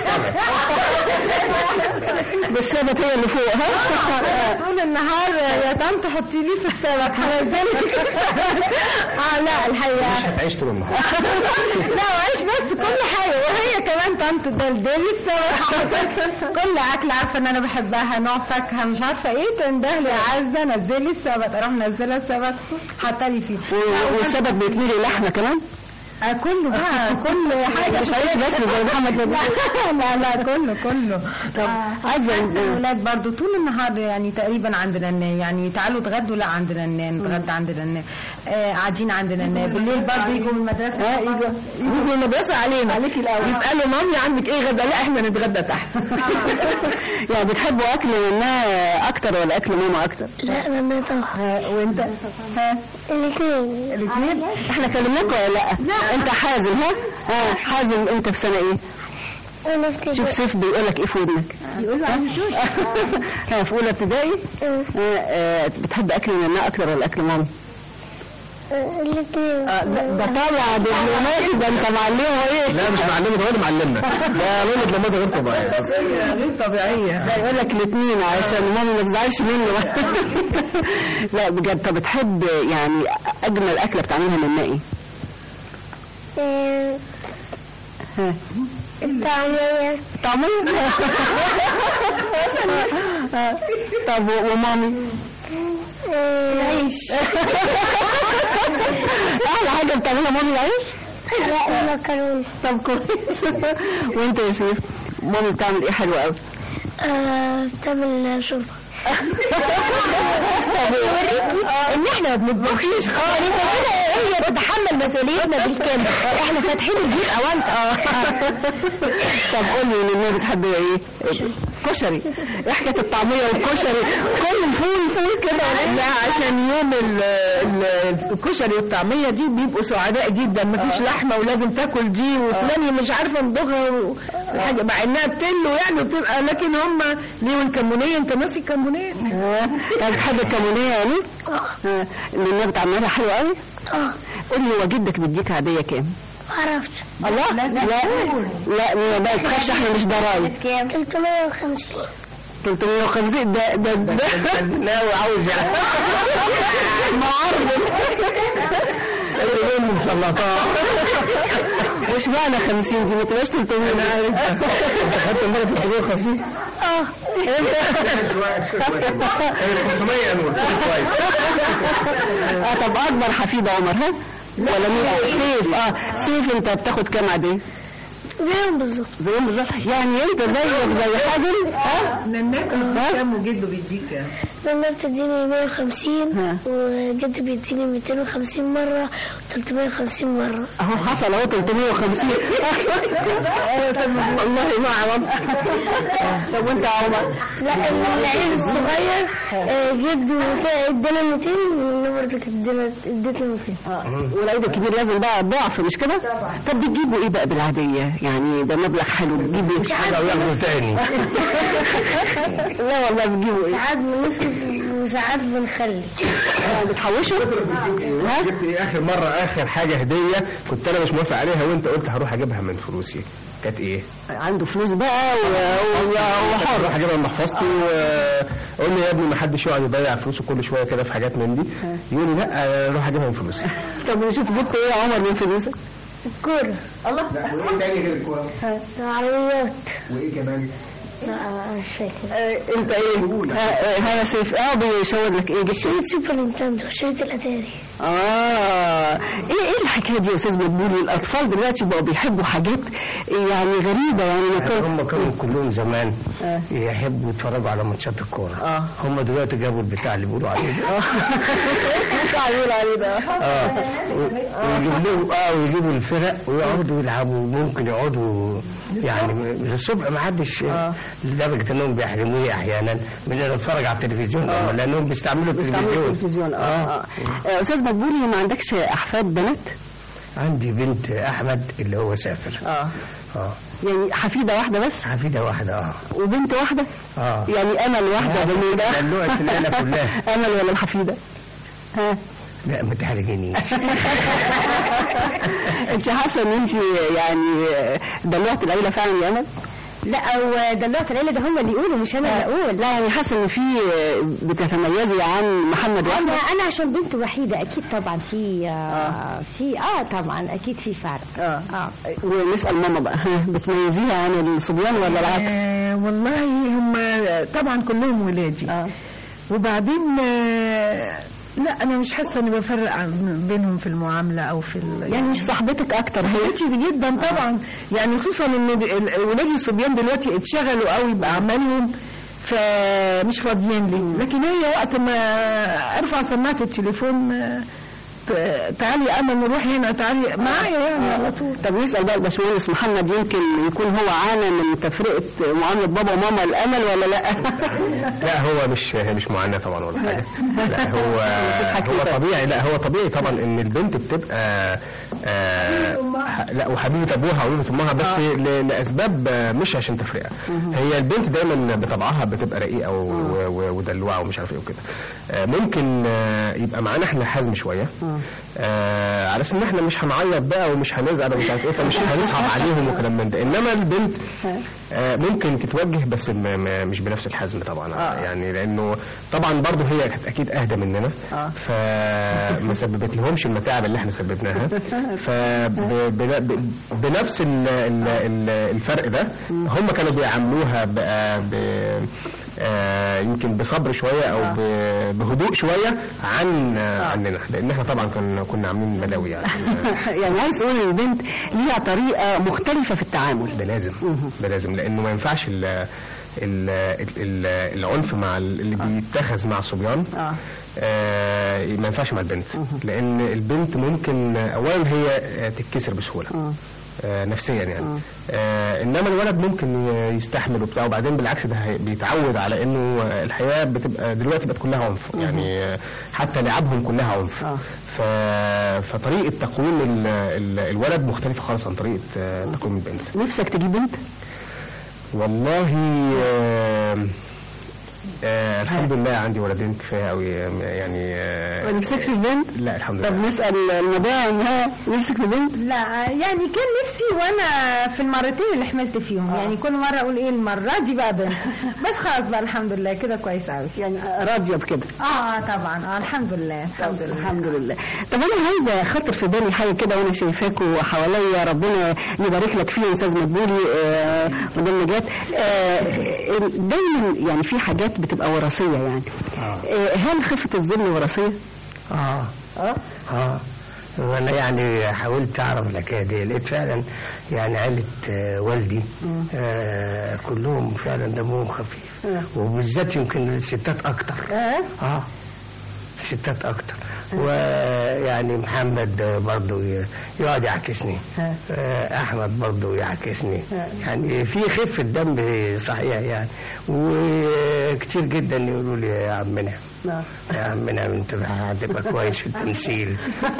بالثبت هي اللي فوق ها؟ طول النهار يا طنط حطي لي في السمك هنزلك اه لا الحقيقه مش هتعيش طول النهار لا وعيش بس كل حاجه وهي كمان طنط دلدلي السمك كل اكل عارفه ان انا بحبها نوع فاكهه مش عارفه ايه تنده لي يا عزه نزلي السمك اروح منزله السمك حاطه لي فيه و- والسبت بيتملي لحمة كمان؟ آه، كله بقى كل حاجه مش عايش بس زي محمد لا نبيل. لا لا كله كله طب عايزة الاولاد برضو طول النهار يعني تقريبا عندنا ننام يعني تعالوا اتغدوا لا عندنا ننام نتغدى عندنا ننام آه قاعدين عندنا ننام بالليل برضو يجوا من المدرسه ها يجوا يجوا من المدرسه علينا عليك الاول يسالوا مامي عندك ايه غدا لا احنا نتغدى تحت يعني بتحبوا اكل ماما اكتر ولا اكل ماما اكتر؟ لا ماما طبعا وانت؟ ها؟ الاثنين الاثنين؟ احنا كلمناك ولا لا؟ لا انت حازم ها؟ ها حازم انت في سنة ايه؟ انا في شوف سيف بيقول لك ايه في ودنك يقولوا عن شوي ها في اولى ابتدائي آه، آه، بتحب اكل ماما اكتر ولا اكل ماما؟ الاثنين ده طالع دبلوماسي ده انت معلمه ايه لا مش معلمه ده هو اللي معلمنا ده لون لمده غير طبيعيه غير طبيعيه لا يقول لك الاثنين عشان ماما ما تزعلش منه لا بجد طب بتحب يعني اجمل اكله بتعملها منها ايه؟ آه، ها الطعمية طعمية آه. طب و- ومامي العيش احلى حاجه بتعملها مامي العيش لا المكرونة طب كويس وانت يا سيف مامي بتعمل ايه حلو قوي آه، بتعمل شوربة ان احنا ما بنطبخيش خالص هي بتتحمل مسؤوليتنا بالكامل احنا فاتحين البيت اوانت اه طب قولي للناس بتحب ايه؟ كشري ايه حكايه الطعميه والكشري كل فول فول كده لا عشان يوم ال- ال- الكشري والطعميه دي بيبقوا سعداء جدا مفيش لحمه ولازم تاكل دي وفلاني مش عارفه نضغها وحاجه مع انها بتلو يعني بتبقى لكن هم ليه الكمونيه انت ناسي الكمونيه طب بتحب الكمونيه يعني؟ اه الناس بتعملها حلو قوي؟ اه قولي هو جدك بيديك عاديه كام؟ عرفت الله لا لا ما ما تخافش احنا مش ضرايب كام 350 350 ده ده ده ناوي عاوز يعني معرض اللي مسلطات وش معنى 50 دي ما تبقاش 300 انا عارف انت خدت مره 350 اه 500 يا نور كويس اه طب اكبر حفيد عمر ها ولا مين سيف اه سيف انت بتاخد كام عاديه زيهم بالظبط زيهم بالظبط يعني انت زيك زي حازم ها ناكل كام وجده بيديك كام لما بتديني 150 وجدي بيديني 250 مرة و350 مرة اهو حصل اهو 350 والله ما اعرف طب وانت يا عمر لا العيل الصغير آه، جده كده ادانا 200 وانا برضه ادينا اديتنا 200 والعيد الكبير لازم بقى ضعف مش كده؟ طب بتجيبوا ايه بقى بالعادية؟ يعني ده مبلغ حلو بتجيبوا ايه؟ حاجه وياخدوا تاني لا والله بتجيبوا ايه؟ ساعات بنصرف وساعات بنخلي آه، بتحوشوا؟ ها؟ جبت ايه اخر مره اخر حاجه هديه كنت انا مش موافق عليها وانت قلت هروح اجيبها من فلوسي كانت ايه؟ عنده فلوس بقى و- و- هروح وحر اجيبها من محفظتي وقول لي يا ابني ما حدش يقعد يضيع فلوسه كل شويه كده في حاجات من دي يقول لي لا روح اجيبها من فلوسي طب نشوف جبت ايه يا عمر من فلوسك؟ الكورة الله وايه تاني غير الكوره؟ العربيات وايه كمان؟ لا مش فاكر آه، انت ايه؟ ها آه، ها سيف اه بيشاور لك ايه جبت ايه؟ شريط سوبر نينتندو شريط الاتاري اه ايه ايه الحكايه دي يا استاذ مدبولي الاطفال دلوقتي بقوا بيحبوا حاجات يعني غريبه يعني ما كان هم كانوا كلهم زمان آه. يحبوا يتفرجوا على ماتشات الكوره اه هم دلوقتي جابوا البتاع اللي بيقولوا عليه ده. تعمل عليه ده اه ويجيب لهم اه ويجيبوا الفرق ويقعدوا يلعبوا ممكن يقعدوا يعني من الصبح ما حدش لدرجه انهم بيحرموني احيانا من ان اتفرج على التلفزيون آه. لانهم بيستعملوا تعمل التلفزيون التلفزيون اه اه آه، استاذ مدبولي ما عندكش احفاد بنات عندي بنت احمد اللي هو سافر اه اه يعني حفيده واحده بس حفيده واحده اه وبنت واحده اه يعني امل واحده آه، جميله دلوقتي العيلة كلها. امل ولا الحفيده ها لا ما تحرجنيش انت حاسه ان انت يعني دلوقتي العيله فعلا يا امل لا او دلوقتي العيله ده هم اللي يقولوا مش انا اللي اقول لا يعني حاسه ان في بتتميزي عن محمد انا واحمد انا عشان بنت وحيده اكيد طبعا في آه في اه طبعا اكيد في فرق اه اه ونسال ماما بقى ها، بتميزيها عن الصبيان ولا العكس؟ آه والله هم طبعا كلهم ولادي اه وبعدين آه لا انا مش حاسه اني بفرق عن- بينهم في المعامله او في ال... يعني مش صاحبتك اكتر هي صاحبتي جدا طبعا يعني خصوصا ان د- ال- ولادي الصبيان دلوقتي اتشغلوا قوي باعمالهم فمش فاضيين لي لكن هي وقت ما ارفع سماعه التليفون آه، ت- تعالي يا امل نروح هنا تعالي معايا يعني على طول طب نسال بقى الباشمهندس محمد يمكن يكون هو عانى من تفرقه معامله بابا وماما الامل ولا لا؟ لا هو مش مش معاناة طبعا ولا حاجة لا هو هو طبيعي لا هو طبيعي طبعا ان البنت بتبقى آه لا وحبيبة ابوها وحبيبة امها بس ل- لاسباب آه، مش عشان تفرقة هي البنت دايما بطبعها بتبقى رقيقة و- و- ودلوعة ومش عارف ايه وكده آه، ممكن آه، يبقى معانا احنا حزم شوية آه على اساس ان احنا مش هنعيط بقى ومش هنزعل ومش عارف ايه فمش هنصعب عليهم وكلام من ده انما البنت آه ممكن تتوجه بس م م مش بنفس الحزم طبعا آه. يعني لانه طبعا برضه هي كانت اكيد اهدى مننا آه. فما سببت لهمش المتاعب اللي احنا سببناها فبنفس الفرق ده هم كانوا بيعاملوها بقى ب آه يمكن بصبر شويه او ب- بهدوء شويه عن آه. عننا لان احنا طبعا كنا كنا عاملين بلاوي يعني يعني عايز تقول ان البنت ليها طريقه مختلفه في التعامل ده لازم ده لازم لانه ما ينفعش ال ال ال العنف مع ال- اللي بيتخذ مع الصبيان اه آه ما ينفعش مع البنت لان البنت ممكن آه، اولا هي آه، تتكسر بسهوله آه نفسيا يعني آه انما الولد ممكن ي- يستحمل وبتاع وبعدين بالعكس ده هي- بيتعود على انه آه، الحياه بتبقى دلوقتي بقت كلها عنف يعني آه، حتى لعبهم كلها عنف ف... فطريقه تقويم ال... ال... الولد مختلفه خالص عن طريقه آه، تقويم البنت نفسك تجيب بنت والله آه آه الحمد لله عندي ولدين كفايه قوي يعني آه ما نفسكش في بنت لا الحمد طب لله نسال المدام ها نفسك في بنت لا يعني كان نفسي وانا في المرتين اللي حملت فيهم يعني كل مره اقول ايه المره دي بقى بنت بس خلاص بقى الحمد لله كده كويس قوي يعني راضيه بكده اه طبعا اه الحمد لله الحمد لله الحمد لله طب انا عايزه خاطر في بالي حاجه كده وانا شايفاكوا حواليا ربنا يبارك لك فيه يا استاذ مدبولي آه، مدام نجاة آه، دايما يعني في حاجات بتبقى وراثيه يعني آه، هل خفه الظل وراثيه؟ اه اه اه وانا يعني حاولت اعرف الحكايه دي لقيت فعلا يعني عيله آه، والدي آه كلهم فعلا دمهم خفيف وبالذات يمكن الستات اكتر اه الستات اكتر ويعني محمد برضه ي- يقعد يعكسني آه، احمد برضه يعكسني يعني في خفه دم صحيح يعني وكتير جدا يقولوا لي يا عم منعم يا عم منعم انت هتبقى كويس في التمثيل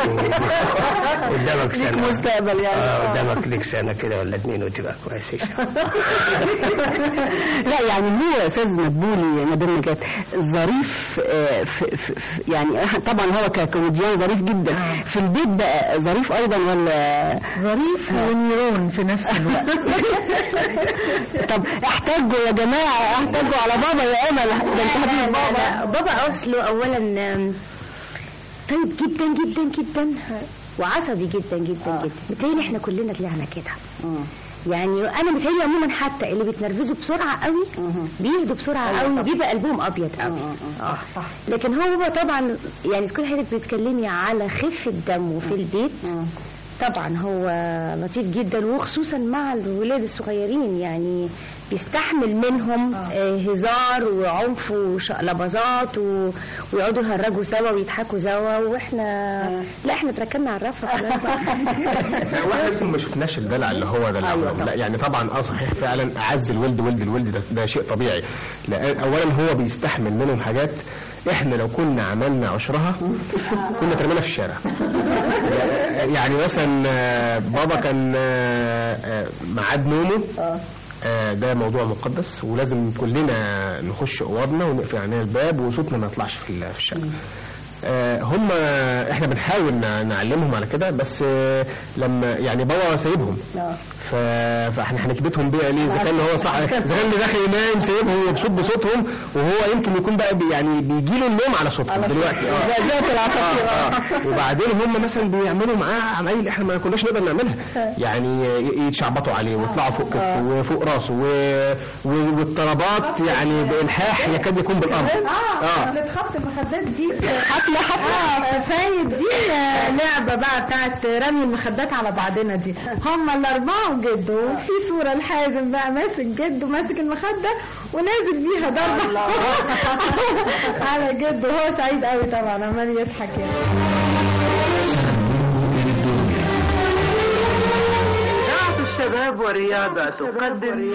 قدامك ليك سنه مستقبل يعني. اه قدامك ليك سنه كده ولا اتنين وتبقى كويس إن شاء الله. لا يعني هو يا استاذ مدبولي مدام نجاة ظريف آه، في في في- يعني طبعا هو ككوميديان ظريف جدا في البيت بقى ظريف ايضا ولا ظريف ونيرون في نفس الوقت طب احتاجوا يا جماعه احتاجوا على بابا يا امل ده انت حبيب لا، بابا بابا اصله اولا آم، طيب جدا جدا جدا وعصبي جدا جدا جدا متهيألي احنا كلنا طلعنا كده يعني انا متهيألي عموما حتى اللي بيتنرفزوا بسرعه قوي بيهدوا بسرعه أيوة قوي طبعا. بيبقى قلبهم ابيض قوي اه صح لكن هو بابا طبعا يعني كل حضرتك بتتكلمي على خفه دمه في البيت طبعا هو لطيف جدا وخصوصا مع الولاد الصغيرين يعني بيستحمل منهم آه، هزار وعنف وشقلباظات و... ويقعدوا يهرجوا سوا ويضحكوا سوا واحنا لا احنا اتركنا على الرف خلاص بقى. واحنا لسه ما شفناش الدلع اللي هو ده اللي أيوة عمله. لا يعني طبعا اه صحيح فعلا اعز الولد ولد الولد ده, ده شيء طبيعي لان اولا هو بيستحمل منهم حاجات احنا لو كنا عملنا عشرها كنا ترمينا في الشارع يعني مثلا آه، بابا كان آه، آه، ميعاد نومه آه، ده موضوع مقدس ولازم كلنا نخش اوضنا ونقفل علينا الباب وصوتنا ما يطلعش في ال- في الشارع آه، هم احنا بنحاول ن- نعلمهم على كده بس آه، لما يعني بابا سايبهم ف... فاحنا هنكبتهم بيها ليه اذا كان هو صح اذا كان اللي داخل ينام سايبهم وبصوت بصوتهم وهو يمكن يكون بقى بي يعني بيجي له النوم على صوتهم دلوقتي اه ذات العصافير آه، آه. وبعدين هم مثلا بيعملوا معاه عمايل احنا ما كناش نقدر نعملها يعني ي- يتشعبطوا عليه ويطلعوا فوق كتفه وفوق راسه و... و... والطلبات يعني بالحاح يكاد يكون بالارض اه اللي خبط المخدات دي حفله حفله اه فايت دي آه، لعبه بقى بتاعت رمي المخدات على بعضنا دي هم الاربعه وجده وفي صوره الحازم بقى ماسك جده ماسك المخده ونازل بيها ضربه على جده هو سعيد قوي طبعا عمال يضحك يعني إذاعة الشباب والرياضة تقدم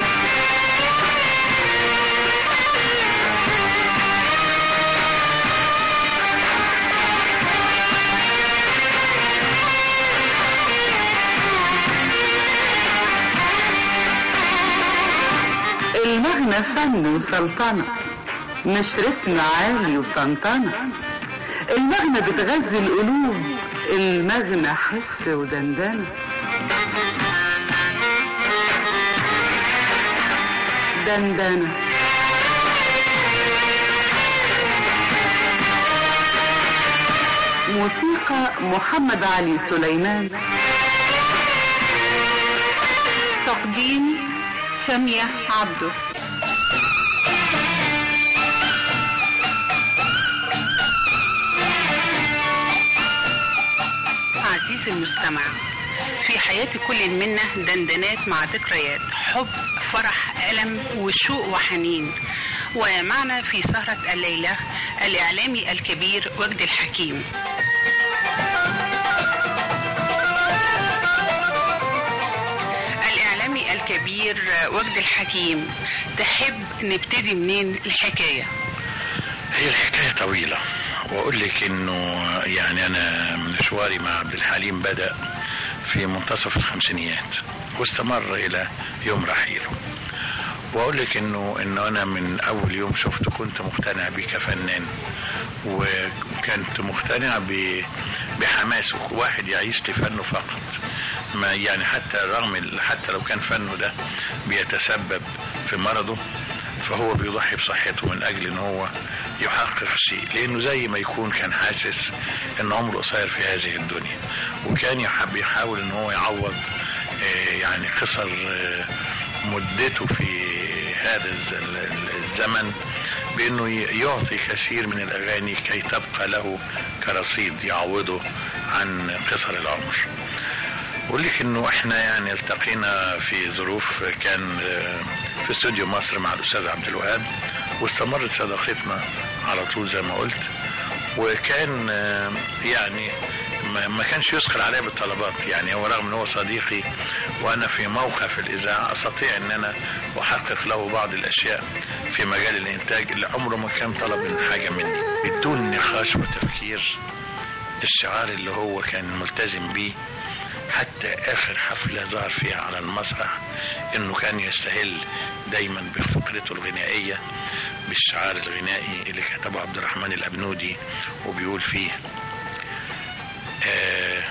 المغنى فن وسلطنة مش رتم عالي وسلطنة المغنى بتغذي القلوب المغنى حس ودندنة دندنة موسيقى محمد علي سليمان تقديم سامية عبده عزيزي المستمع في حياة كل منا دندنات مع ذكريات حب فرح ألم وشوق وحنين ومعنا في سهرة الليلة الإعلامي الكبير وجد الحكيم الإعلامي الكبير وجد الحكيم تحب نبتدي منين الحكاية هي الحكاية طويلة وأقول لك إنه يعني أنا مشواري مع عبد الحليم بدأ في منتصف الخمسينيات واستمر إلى يوم رحيله وأقول لك إنه إنه أنا من أول يوم شفته كنت مقتنع بيه كفنان وكنت مقتنع ب- بحماسه واحد يعيش لفنه فقط ما يعني حتى رغم ال- حتى لو كان فنه ده بيتسبب في مرضه فهو بيضحي بصحته من اجل ان هو يحقق شيء لانه زي ما يكون كان حاسس ان عمره قصير في هذه الدنيا وكان يحب يحاول ان هو يعوض آه، يعني قصر آه، مدته في هذا الز- ال- ال- الزمن بانه ي- يعطي كثير من الاغاني كي تبقى له كرصيد يعوضه عن قصر العمر بقول لك انه احنا يعني التقينا في ظروف كان آه، في استوديو مصر مع الاستاذ عبد الوهاب واستمرت صداقتنا على طول زي ما قلت وكان آه، يعني ما ما كانش يثقل عليا بالطلبات يعني هو رغم ان هو صديقي وانا في موقع في الاذاعه استطيع ان انا احقق له بعض الاشياء في مجال الانتاج اللي عمره ما كان طلب من حاجه مني بدون نقاش وتفكير الشعار اللي هو كان ملتزم بيه حتى اخر حفله ظهر فيها على المسرح انه كان يستهل دايما بفقرته الغنائيه بالشعار الغنائي اللي كتبه عبد الرحمن الابنودي وبيقول فيه آه،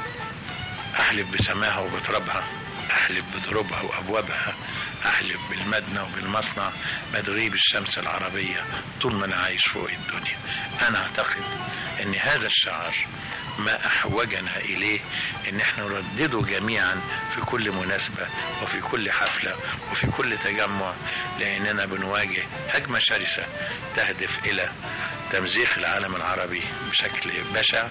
احلف بسماها وبترابها احلف بضروبها وابوابها احلف بالمدنى وبالمصنع ما تغيب الشمس العربيه طول ما انا عايش فوق الدنيا انا اعتقد ان هذا الشعار ما احوجنا اليه ان احنا نردده جميعا في كل مناسبه وفي كل حفله وفي كل تجمع لاننا بنواجه هجمه شرسه تهدف الى تمزيق العالم العربي بشكل بشع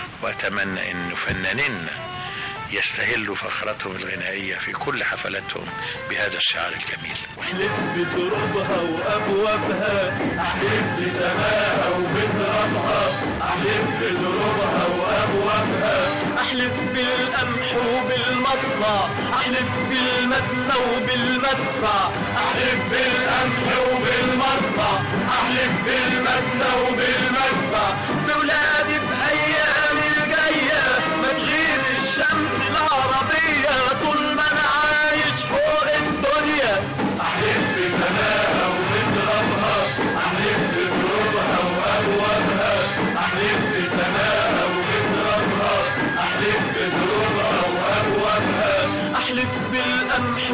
واتمنى ان فنانينا يستهلوا فقرتهم الغنائيه في كل حفلاتهم بهذا الشعار الجميل احلف بترابها وابوابها احلف بسماها وبترابها احلف بترابها وابوابها احلف بالقمح وبالمصنع احلف بالمدنى وبالمدفع احلف بالقمح وبالمصنع احلف بالمدنى وبالمدفع بولادي بايام الجايه ما تغيب الشمس العربيه طول ما انا عايش فوق الدنيا احلف بسماها وبترابها احلف بترابها وابوابها احلف بسماها وبترابها احلف بترابها وابوابها احلف بالقمح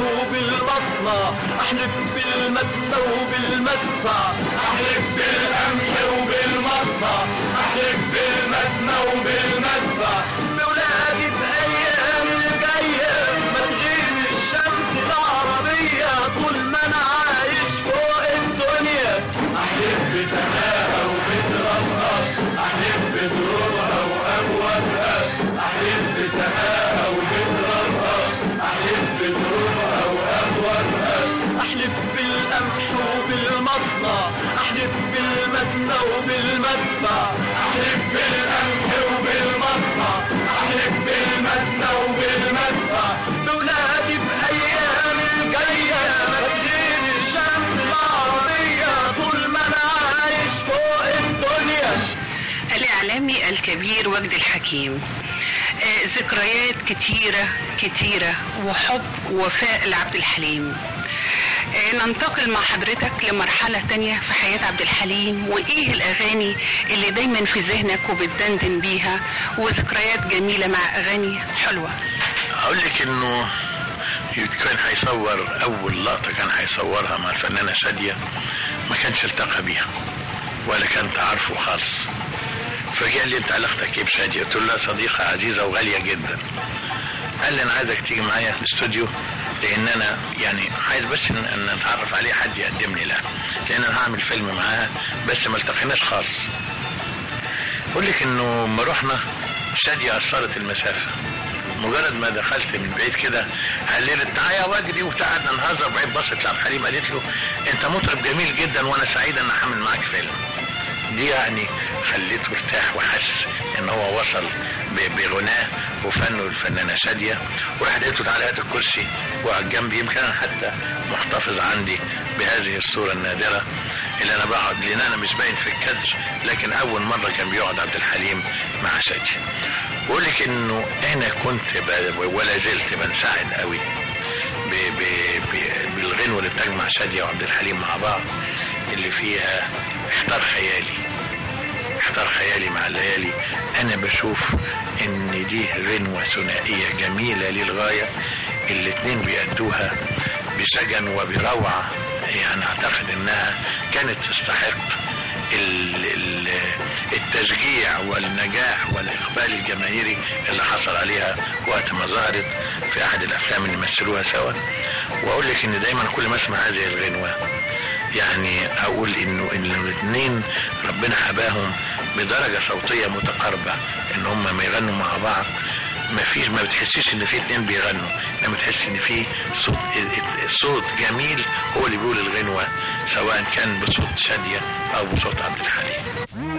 وبالمصنع احلف بالمدنى وبالمدفع احلف بالقمح وبالمصنع احلف بالمدنى وبالمدفع بولادي بايام الجايه ما تغيب الشمس العربيه طول ما انا عايش فوق الدنيا احلف بسماها وبترابها احلف بترابها وابوابها احلف بسماها وبترابها احلف بترابها وابوابها احلف بالقمح وبالمصنع احلف بالمدنى وبالمدفع احلف بالقمح وبالمصنع احلف بالمدنى وبالمدفع بولادي بايام الجايه ما تغيب الشمس العربيه طول ما انا عايش فوق الدنيا الإعلامي الكبير وجد الحكيم آه، ذكريات كتيرة كتيرة وحب ووفاء لعبد الحليم آه، ننتقل مع حضرتك لمرحلة تانية في حياة عبد الحليم وإيه الأغاني اللي دايما في ذهنك وبتدندن بيها وذكريات جميلة مع أغاني حلوة اقول لك انه كان هيصور اول لقطه كان هيصورها مع الفنانه شاديه ما كانش التقى بيها ولا كان تعرفه خالص فجاء لي انت علاقتك ايه بشاديه قلت له لا صديقه عزيزه وغاليه جدا قال لي انا عايزك تيجي معايا في الاستوديو لان انا يعني عايز بس ان ان اتعرف عليه حد يقدمني لها لان انا هعمل فيلم معاها بس ما التقيناش خالص اقول لك انه لما رحنا شاديه اثرت المسافه مجرد ما دخلت من بعيد كده قال لي تعالى يا وجدي وقعدنا نهزر بعيد بصت لعبد الحليم قالت له انت مطرب جميل جدا وانا سعيد ان اعمل معاك فيلم دي يعني خليته ارتاح وحس ان هو وصل ب- بغناه وفنه الفنانه شاديه وراحت قالت له تعالى هات الكرسي واقعد جنبي يمكن انا حتى محتفظ عندي بهذه الصوره النادره اللي انا بقعد لان انا مش باين في الكادر لكن اول مره كان بيقعد عبد الحليم مع شاديه بقول لك انه انا كنت ب... ولا زلت بنساعد قوي ب... ب... ب... بالغنوه اللي بتجمع شاديه وعبد الحليم مع بعض اللي فيها اختار خيالي اختار خيالي مع الليالي انا بشوف ان دي غنوه ثنائيه جميله للغايه الاتنين بيأدوها بسجن وبروعه يعني اعتقد انها كانت تستحق ال- ال- التشجيع والنجاح والإقبال الجماهيري اللي حصل عليها وقت ما ظهرت في أحد الأفلام اللي مثلوها سوا وأقول لك إن دايما كل ما أسمع هذه الغنوة يعني أقول إنه إن الاثنين ربنا حباهم بدرجة صوتية متقاربة إن هم ما يغنوا مع بعض ما فيش ما بتحسيش إن في اتنين بيغنوا لما تحس إن في صوت صوت جميل هو اللي بيقول الغنوة سواء كان بصوت شادية أو بصوت عبد الحليم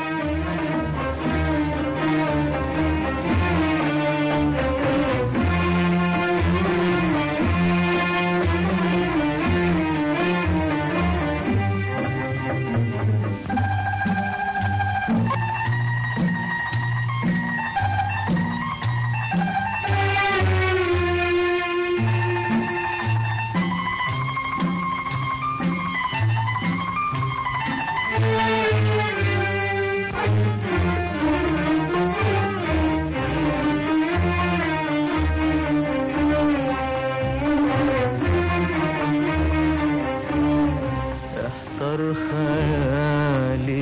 احضر خيالي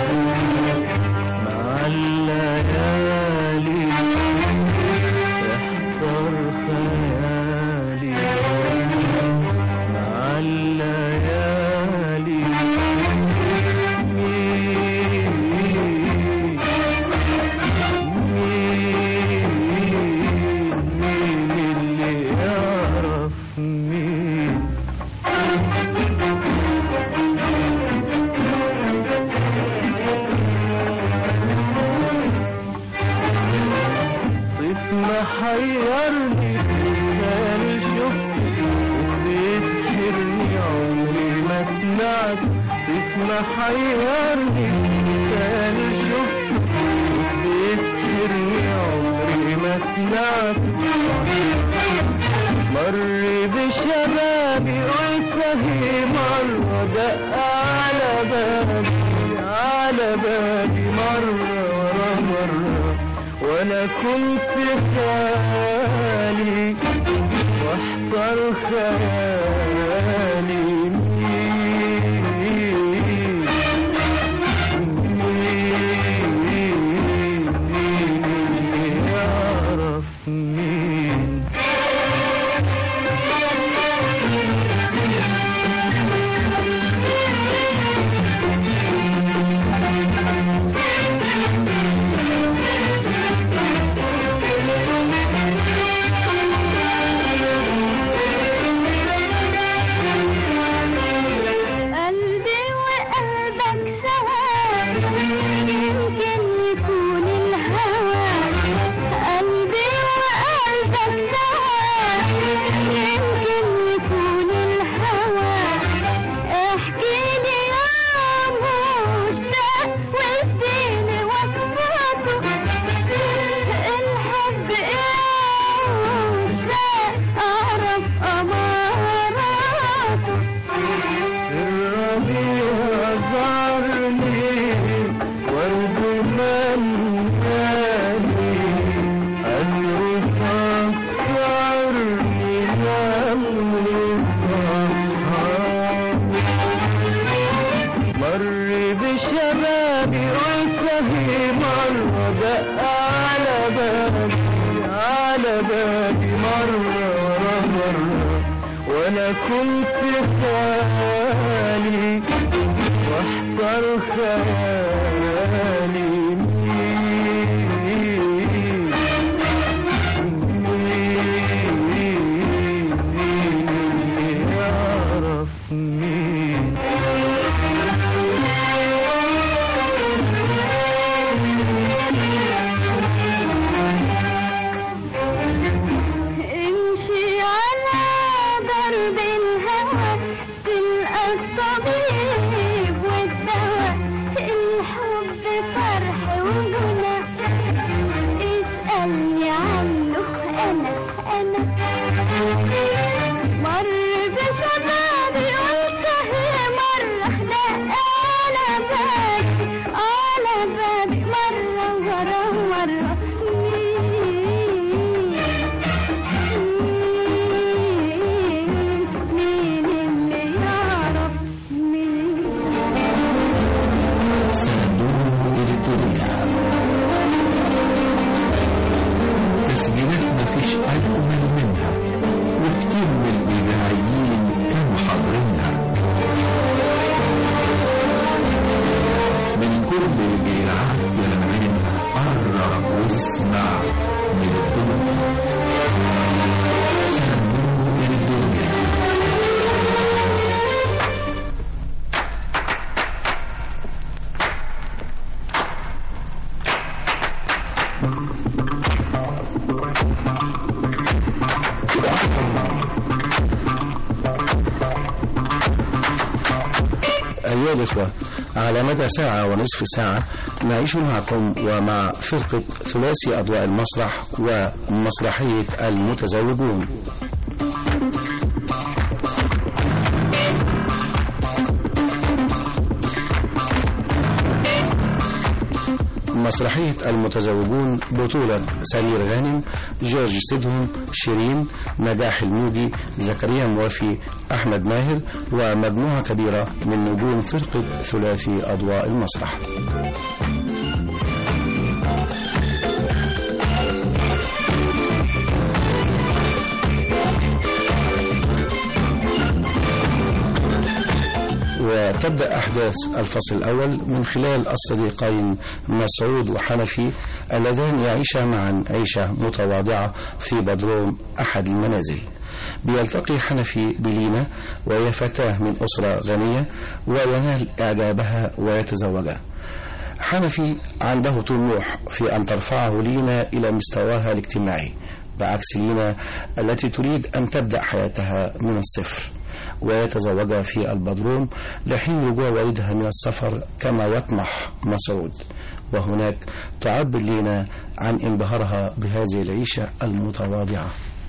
مع الليالي احضر خيالي مع الليالي مين مين مين اللي يعرف مين طيف محيرني كان شفت بيسحرني عمري ما سمعت طيف محيرني كان شفت بيسحرني عمري ما سمعت مر بشبابي وسهي مرة دق على بابي على بابي مرة ورا مرة وانا كنت خالي واحضر خيالي مين مين مين اللي يعرف مين قلبي وقلبك سوا يمكن يكون الهوى قلبي وقلبك سوا يمكن يكون الهوى احكي لي يا مشتاق واديني وصفاته الحب ايه مشتاق اعرف اماراته مرة ورا مرة وانا كنت خالي واحضر خيالي مين مين يعرف مين امشي على درب الهوى تلقى الطبيب والدواء الحب فرح وغنى اسألني عنه أنا أنا مر بشبابي وانتهي مرة دق على بابي على بابي مرة ورا مرة مين اللي يعرف مين صندوق الدنيا تسجيلات مفيش أجمل منها وكتير من الإذاعيين كانوا حاضرينها من كل الإذاعات يلمعينها قرب واسمع من الدنيا صندوق الدنيا أيها الإخوة على مدى ساعة ونصف ساعة نعيش معكم ومع فرقة ثلاثي أضواء المسرح ومسرحية المتزوجون مسرحية المتزوجون بطولة سمير غانم جورج سيدهم شيرين نجاح الموجي زكريا موافي أحمد ماهر ومجموعة كبيرة من نجوم فرقة ثلاثي أضواء المسرح وتبدأ أحداث الفصل الأول من خلال الصديقين مسعود وحنفي اللذان يعيشا معا عيشة متواضعة في بدروم أحد المنازل بيلتقي حنفي بلينا وهي فتاة من أسرة غنية وينال إعجابها ويتزوجها حنفي عنده طموح في أن ترفعه لينا إلى مستواها الاجتماعي بعكس لينا التي تريد أن تبدأ حياتها من الصفر ويتزوجها في البدروم لحين رجوع والدها من السفر كما يطمح مسعود وهناك تعبر لينا عن انبهارها بهذه العيشة المتواضعة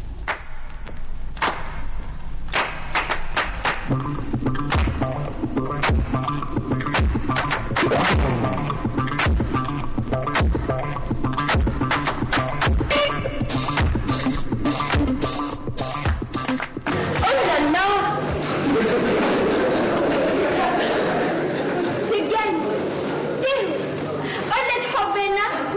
قلنا الله سجن تهوي قلة حبنا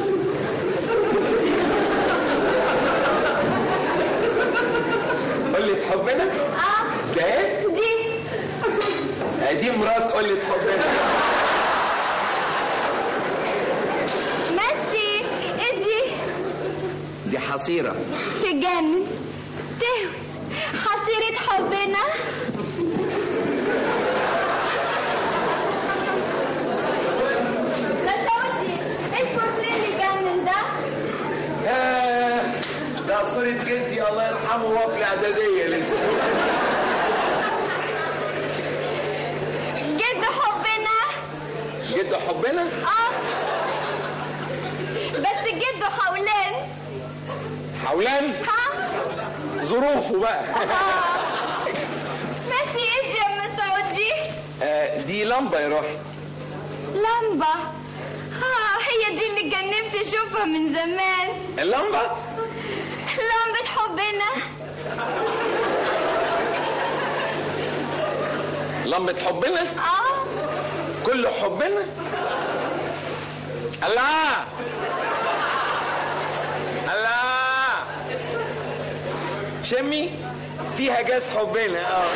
قلة حبنا اه ده دي دي مرات قلة حبنا ميسي ادي دي حصيرة تجنن تهوس حصيرة حبنا لا تودي الفرن اللي جنن ده ياه، ده صورة جدي الله يرحمه وهو في الإعدادية لسه جد حبنا جد حبنا اه بس جد حولان حولان ها ظروفه بقى ماشي ادي يا ام سعودي آه، دي لمبة يا روحي لمبة ها هي دي اللي كان نفسي اشوفها من زمان اللمبة لمبة حبنا لمبة حبنا اه كل حبنا الله الله شمي فيها جاز حبنا اه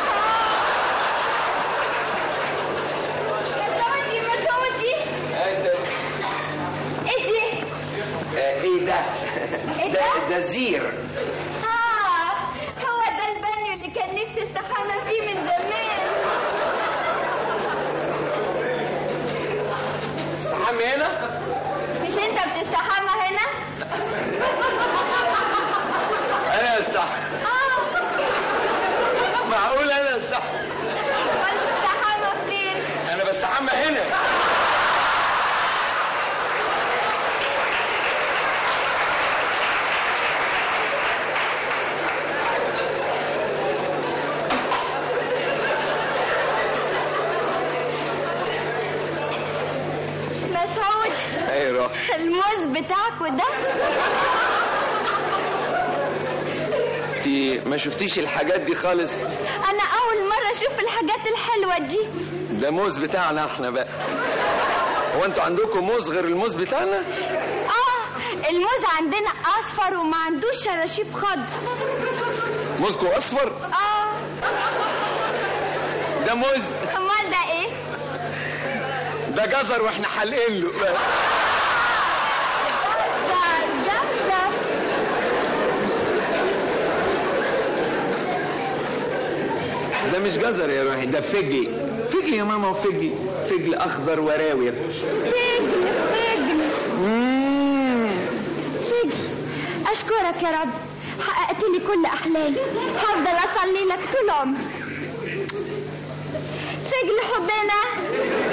مسعودي مسعودي ايه دي؟ آه، ايه ده؟ إيه ده ده؟ ده زير اه هو ده البانيو اللي كان نفسي استحمى فيه من زمان استحمي هنا مش انت بتستحمى هنا؟ انا استحمى اه معقول انا استحمى امال بتستحمى فين؟ انا بستحمى هنا مسعود ايه روح الموز بتاعكوا ده انت ما شفتيش الحاجات دي خالص انا اول مرة اشوف الحاجات الحلوة دي ده موز بتاعنا احنا بقى هو انتوا عندكم موز غير الموز بتاعنا اه الموز عندنا اصفر وما عندوش شراشيب خضر موزكم اصفر اه ده موز امال ده ايه ده جزر واحنا حالقين له ده ده ده ده مش جزر يا روحي ده فجل فجل يا ماما وفجل فجل اخضر وراوي فجل فجل فجل اشكرك يا رب حققت لي كل احلامي هفضل اصلي لك طول عمري فجل حبنا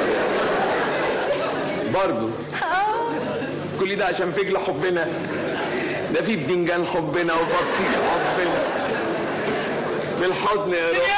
برضو اه كل ده عشان فجل حبنا ده في بدنجان حبنا وبطيخ حبنا بالحضن يا روحي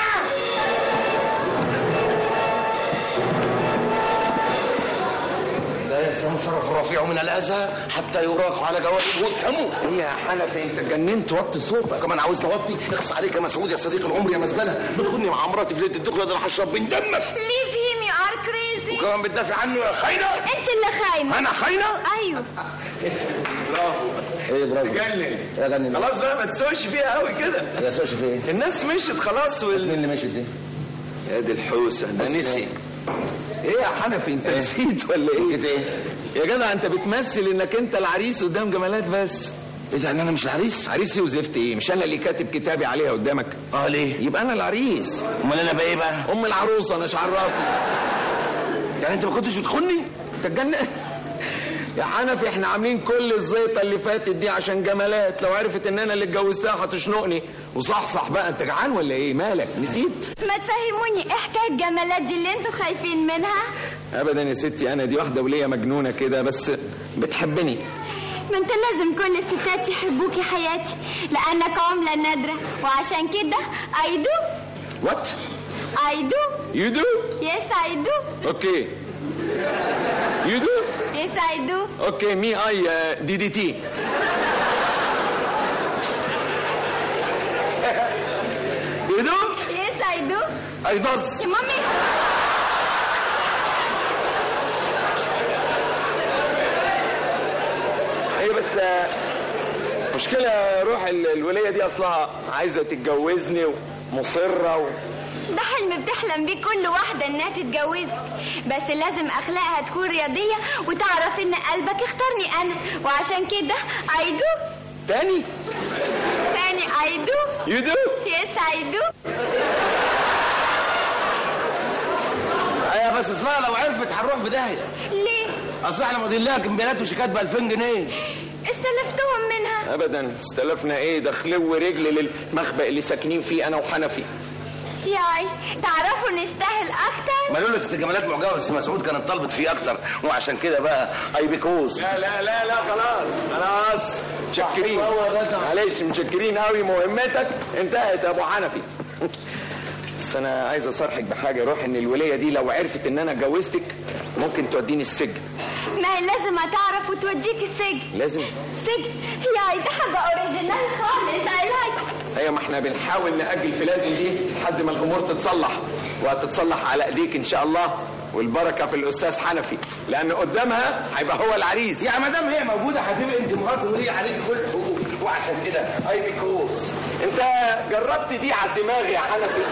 لا يسلم شرف الرفيع من الاذى حتى يراق على جواره وتمو ايه يا حنفي انت اتجننت وطي صوتك كمان عاوز توطي اخص عليك يا مسعود يا صديق العمر يا مزبله بتخوني مع مراتي في ليله الدخله ده انا هشرب من دمك leave him you are crazy وكمان بتدافع عنه يا خاينه انت اللي خاينه انا خاينه ايوه برافو ايه برافو جنن يا غني خلاص بقى ما تسوقش فيها قوي كده يا سوشي في ايه الناس مشت خلاص مين وال... اللي مشيت دي يا دي الحوسه ده اسمه نسي ايه يا حنفي انت إيه؟ نسيت ولا ايه نسيت ايه يا جدع انت بتمثل انك انت العريس قدام جمالات بس ايه ده ان انا مش العريس عريسي وزفت ايه مش انا اللي كاتب كتابي عليها قدامك اه ليه يبقى انا العريس امال انا بقى ايه بقى ام العروسه انا مش عرفني يعني انت ما كنتش بتخوني انت اتجنن يا حنفي احنا عاملين كل الزيطه اللي فاتت دي عشان جمالات لو عرفت ان انا اللي اتجوزتها هتشنقني وصحصح بقى انت جعان ولا ايه مالك نسيت ما تفهموني ايه حكايه جمالات دي اللي انتوا خايفين منها ابدا يا ستي انا دي واحده وليه مجنونه كده بس بتحبني ما انت لازم كل الستات يحبوك يا حياتي لانك عمله نادره وعشان كده I do وات I do يو دو yes I do اوكي يو دو yes I do اوكي مي اي دي دي تي يو دو yes I do اي دز يا مامي ايه بس آه، مشكلة روح ال- الولية دي اصلها عايزة تتجوزني ومصرة و... ده حلم بتحلم بيه كل واحدة انها تتجوزك بس لازم اخلاقها تكون رياضية وتعرف ان قلبك اختارني انا وعشان كده I do تاني تاني I do يو دو yes I do ايوه بس اسمها لو عرفت هنروح في داهيه ليه اصل احنا ماضيين لها كمبيالات وشيكات ب 2000 جنيه استلفتهم منها ابدا استلفنا ايه ده خلو رجل للمخبأ اللي ساكنين فيه انا وحنفي ياي تعرفوا نستاهل اكتر ما لولا ست جمالات معجبه بس مسعود كانت طلبت فيه اكتر وعشان كده بقى اي بيكوز لا لا لا لا خلاص خلاص متشكرين معلش متشكرين قوي مهمتك انتهت يا ابو حنفي بس انا عايز اصرحك بحاجه روح ان الوليه دي لو عرفت ان انا اتجوزتك ممكن توديني السجن ما هي لازم هتعرف وتوديك السجن لازم سجن ياي ده حاجة اوريجينال خالص I like ايوه ما احنا بنحاول ناجل في لازم دي لحد ما الامور تتصلح وهتتصلح على ايديك ان شاء الله والبركه في الاستاذ حنفي لان قدامها هيبقى هو العريس يا مدام هي موجوده هتبقى انت مراته وليه عليك كل حقوق وعشان كده اي بيكوز انت جربت دي على الدماغ يا حنفي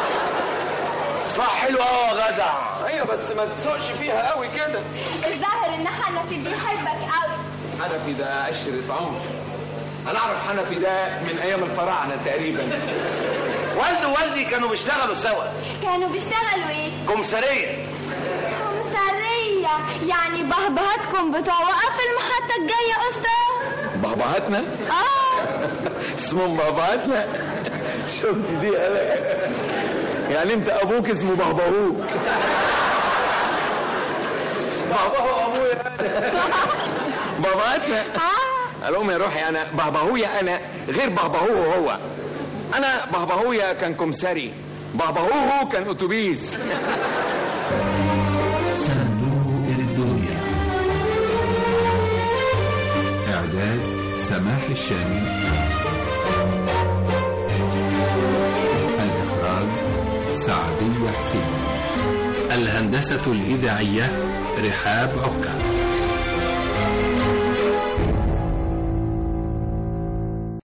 صح حلو قوي يا جدع ايوه بس ما تسوقش فيها قوي كده الظاهر ان حنفي بيحبك قوي حنفي ده عشرة عمر انا اعرف حنفي ده من ايام الفراعنه تقريبا والده ووالدي كانوا بيشتغلوا سوا كانوا بيشتغلوا ايه كمساريه كمسارية يعني بهبهاتكم بتوقف في المحطة الجاية يا أستاذ باباهاتنا اه اسمهم باباهاتنا شفت دي انا يعني انت ابوك اسمه بهبهوك بهبهو ابويا باباهاتنا قال لهم يا روحي انا بهبهويا انا غير بهبهوه هو انا بهبهويا كان كمساري بهبهوه كان اتوبيس صندوق الدنيا إعداد سماح الشامي الإخراج سعدية حسين الهندسة الإذاعية رحاب عكا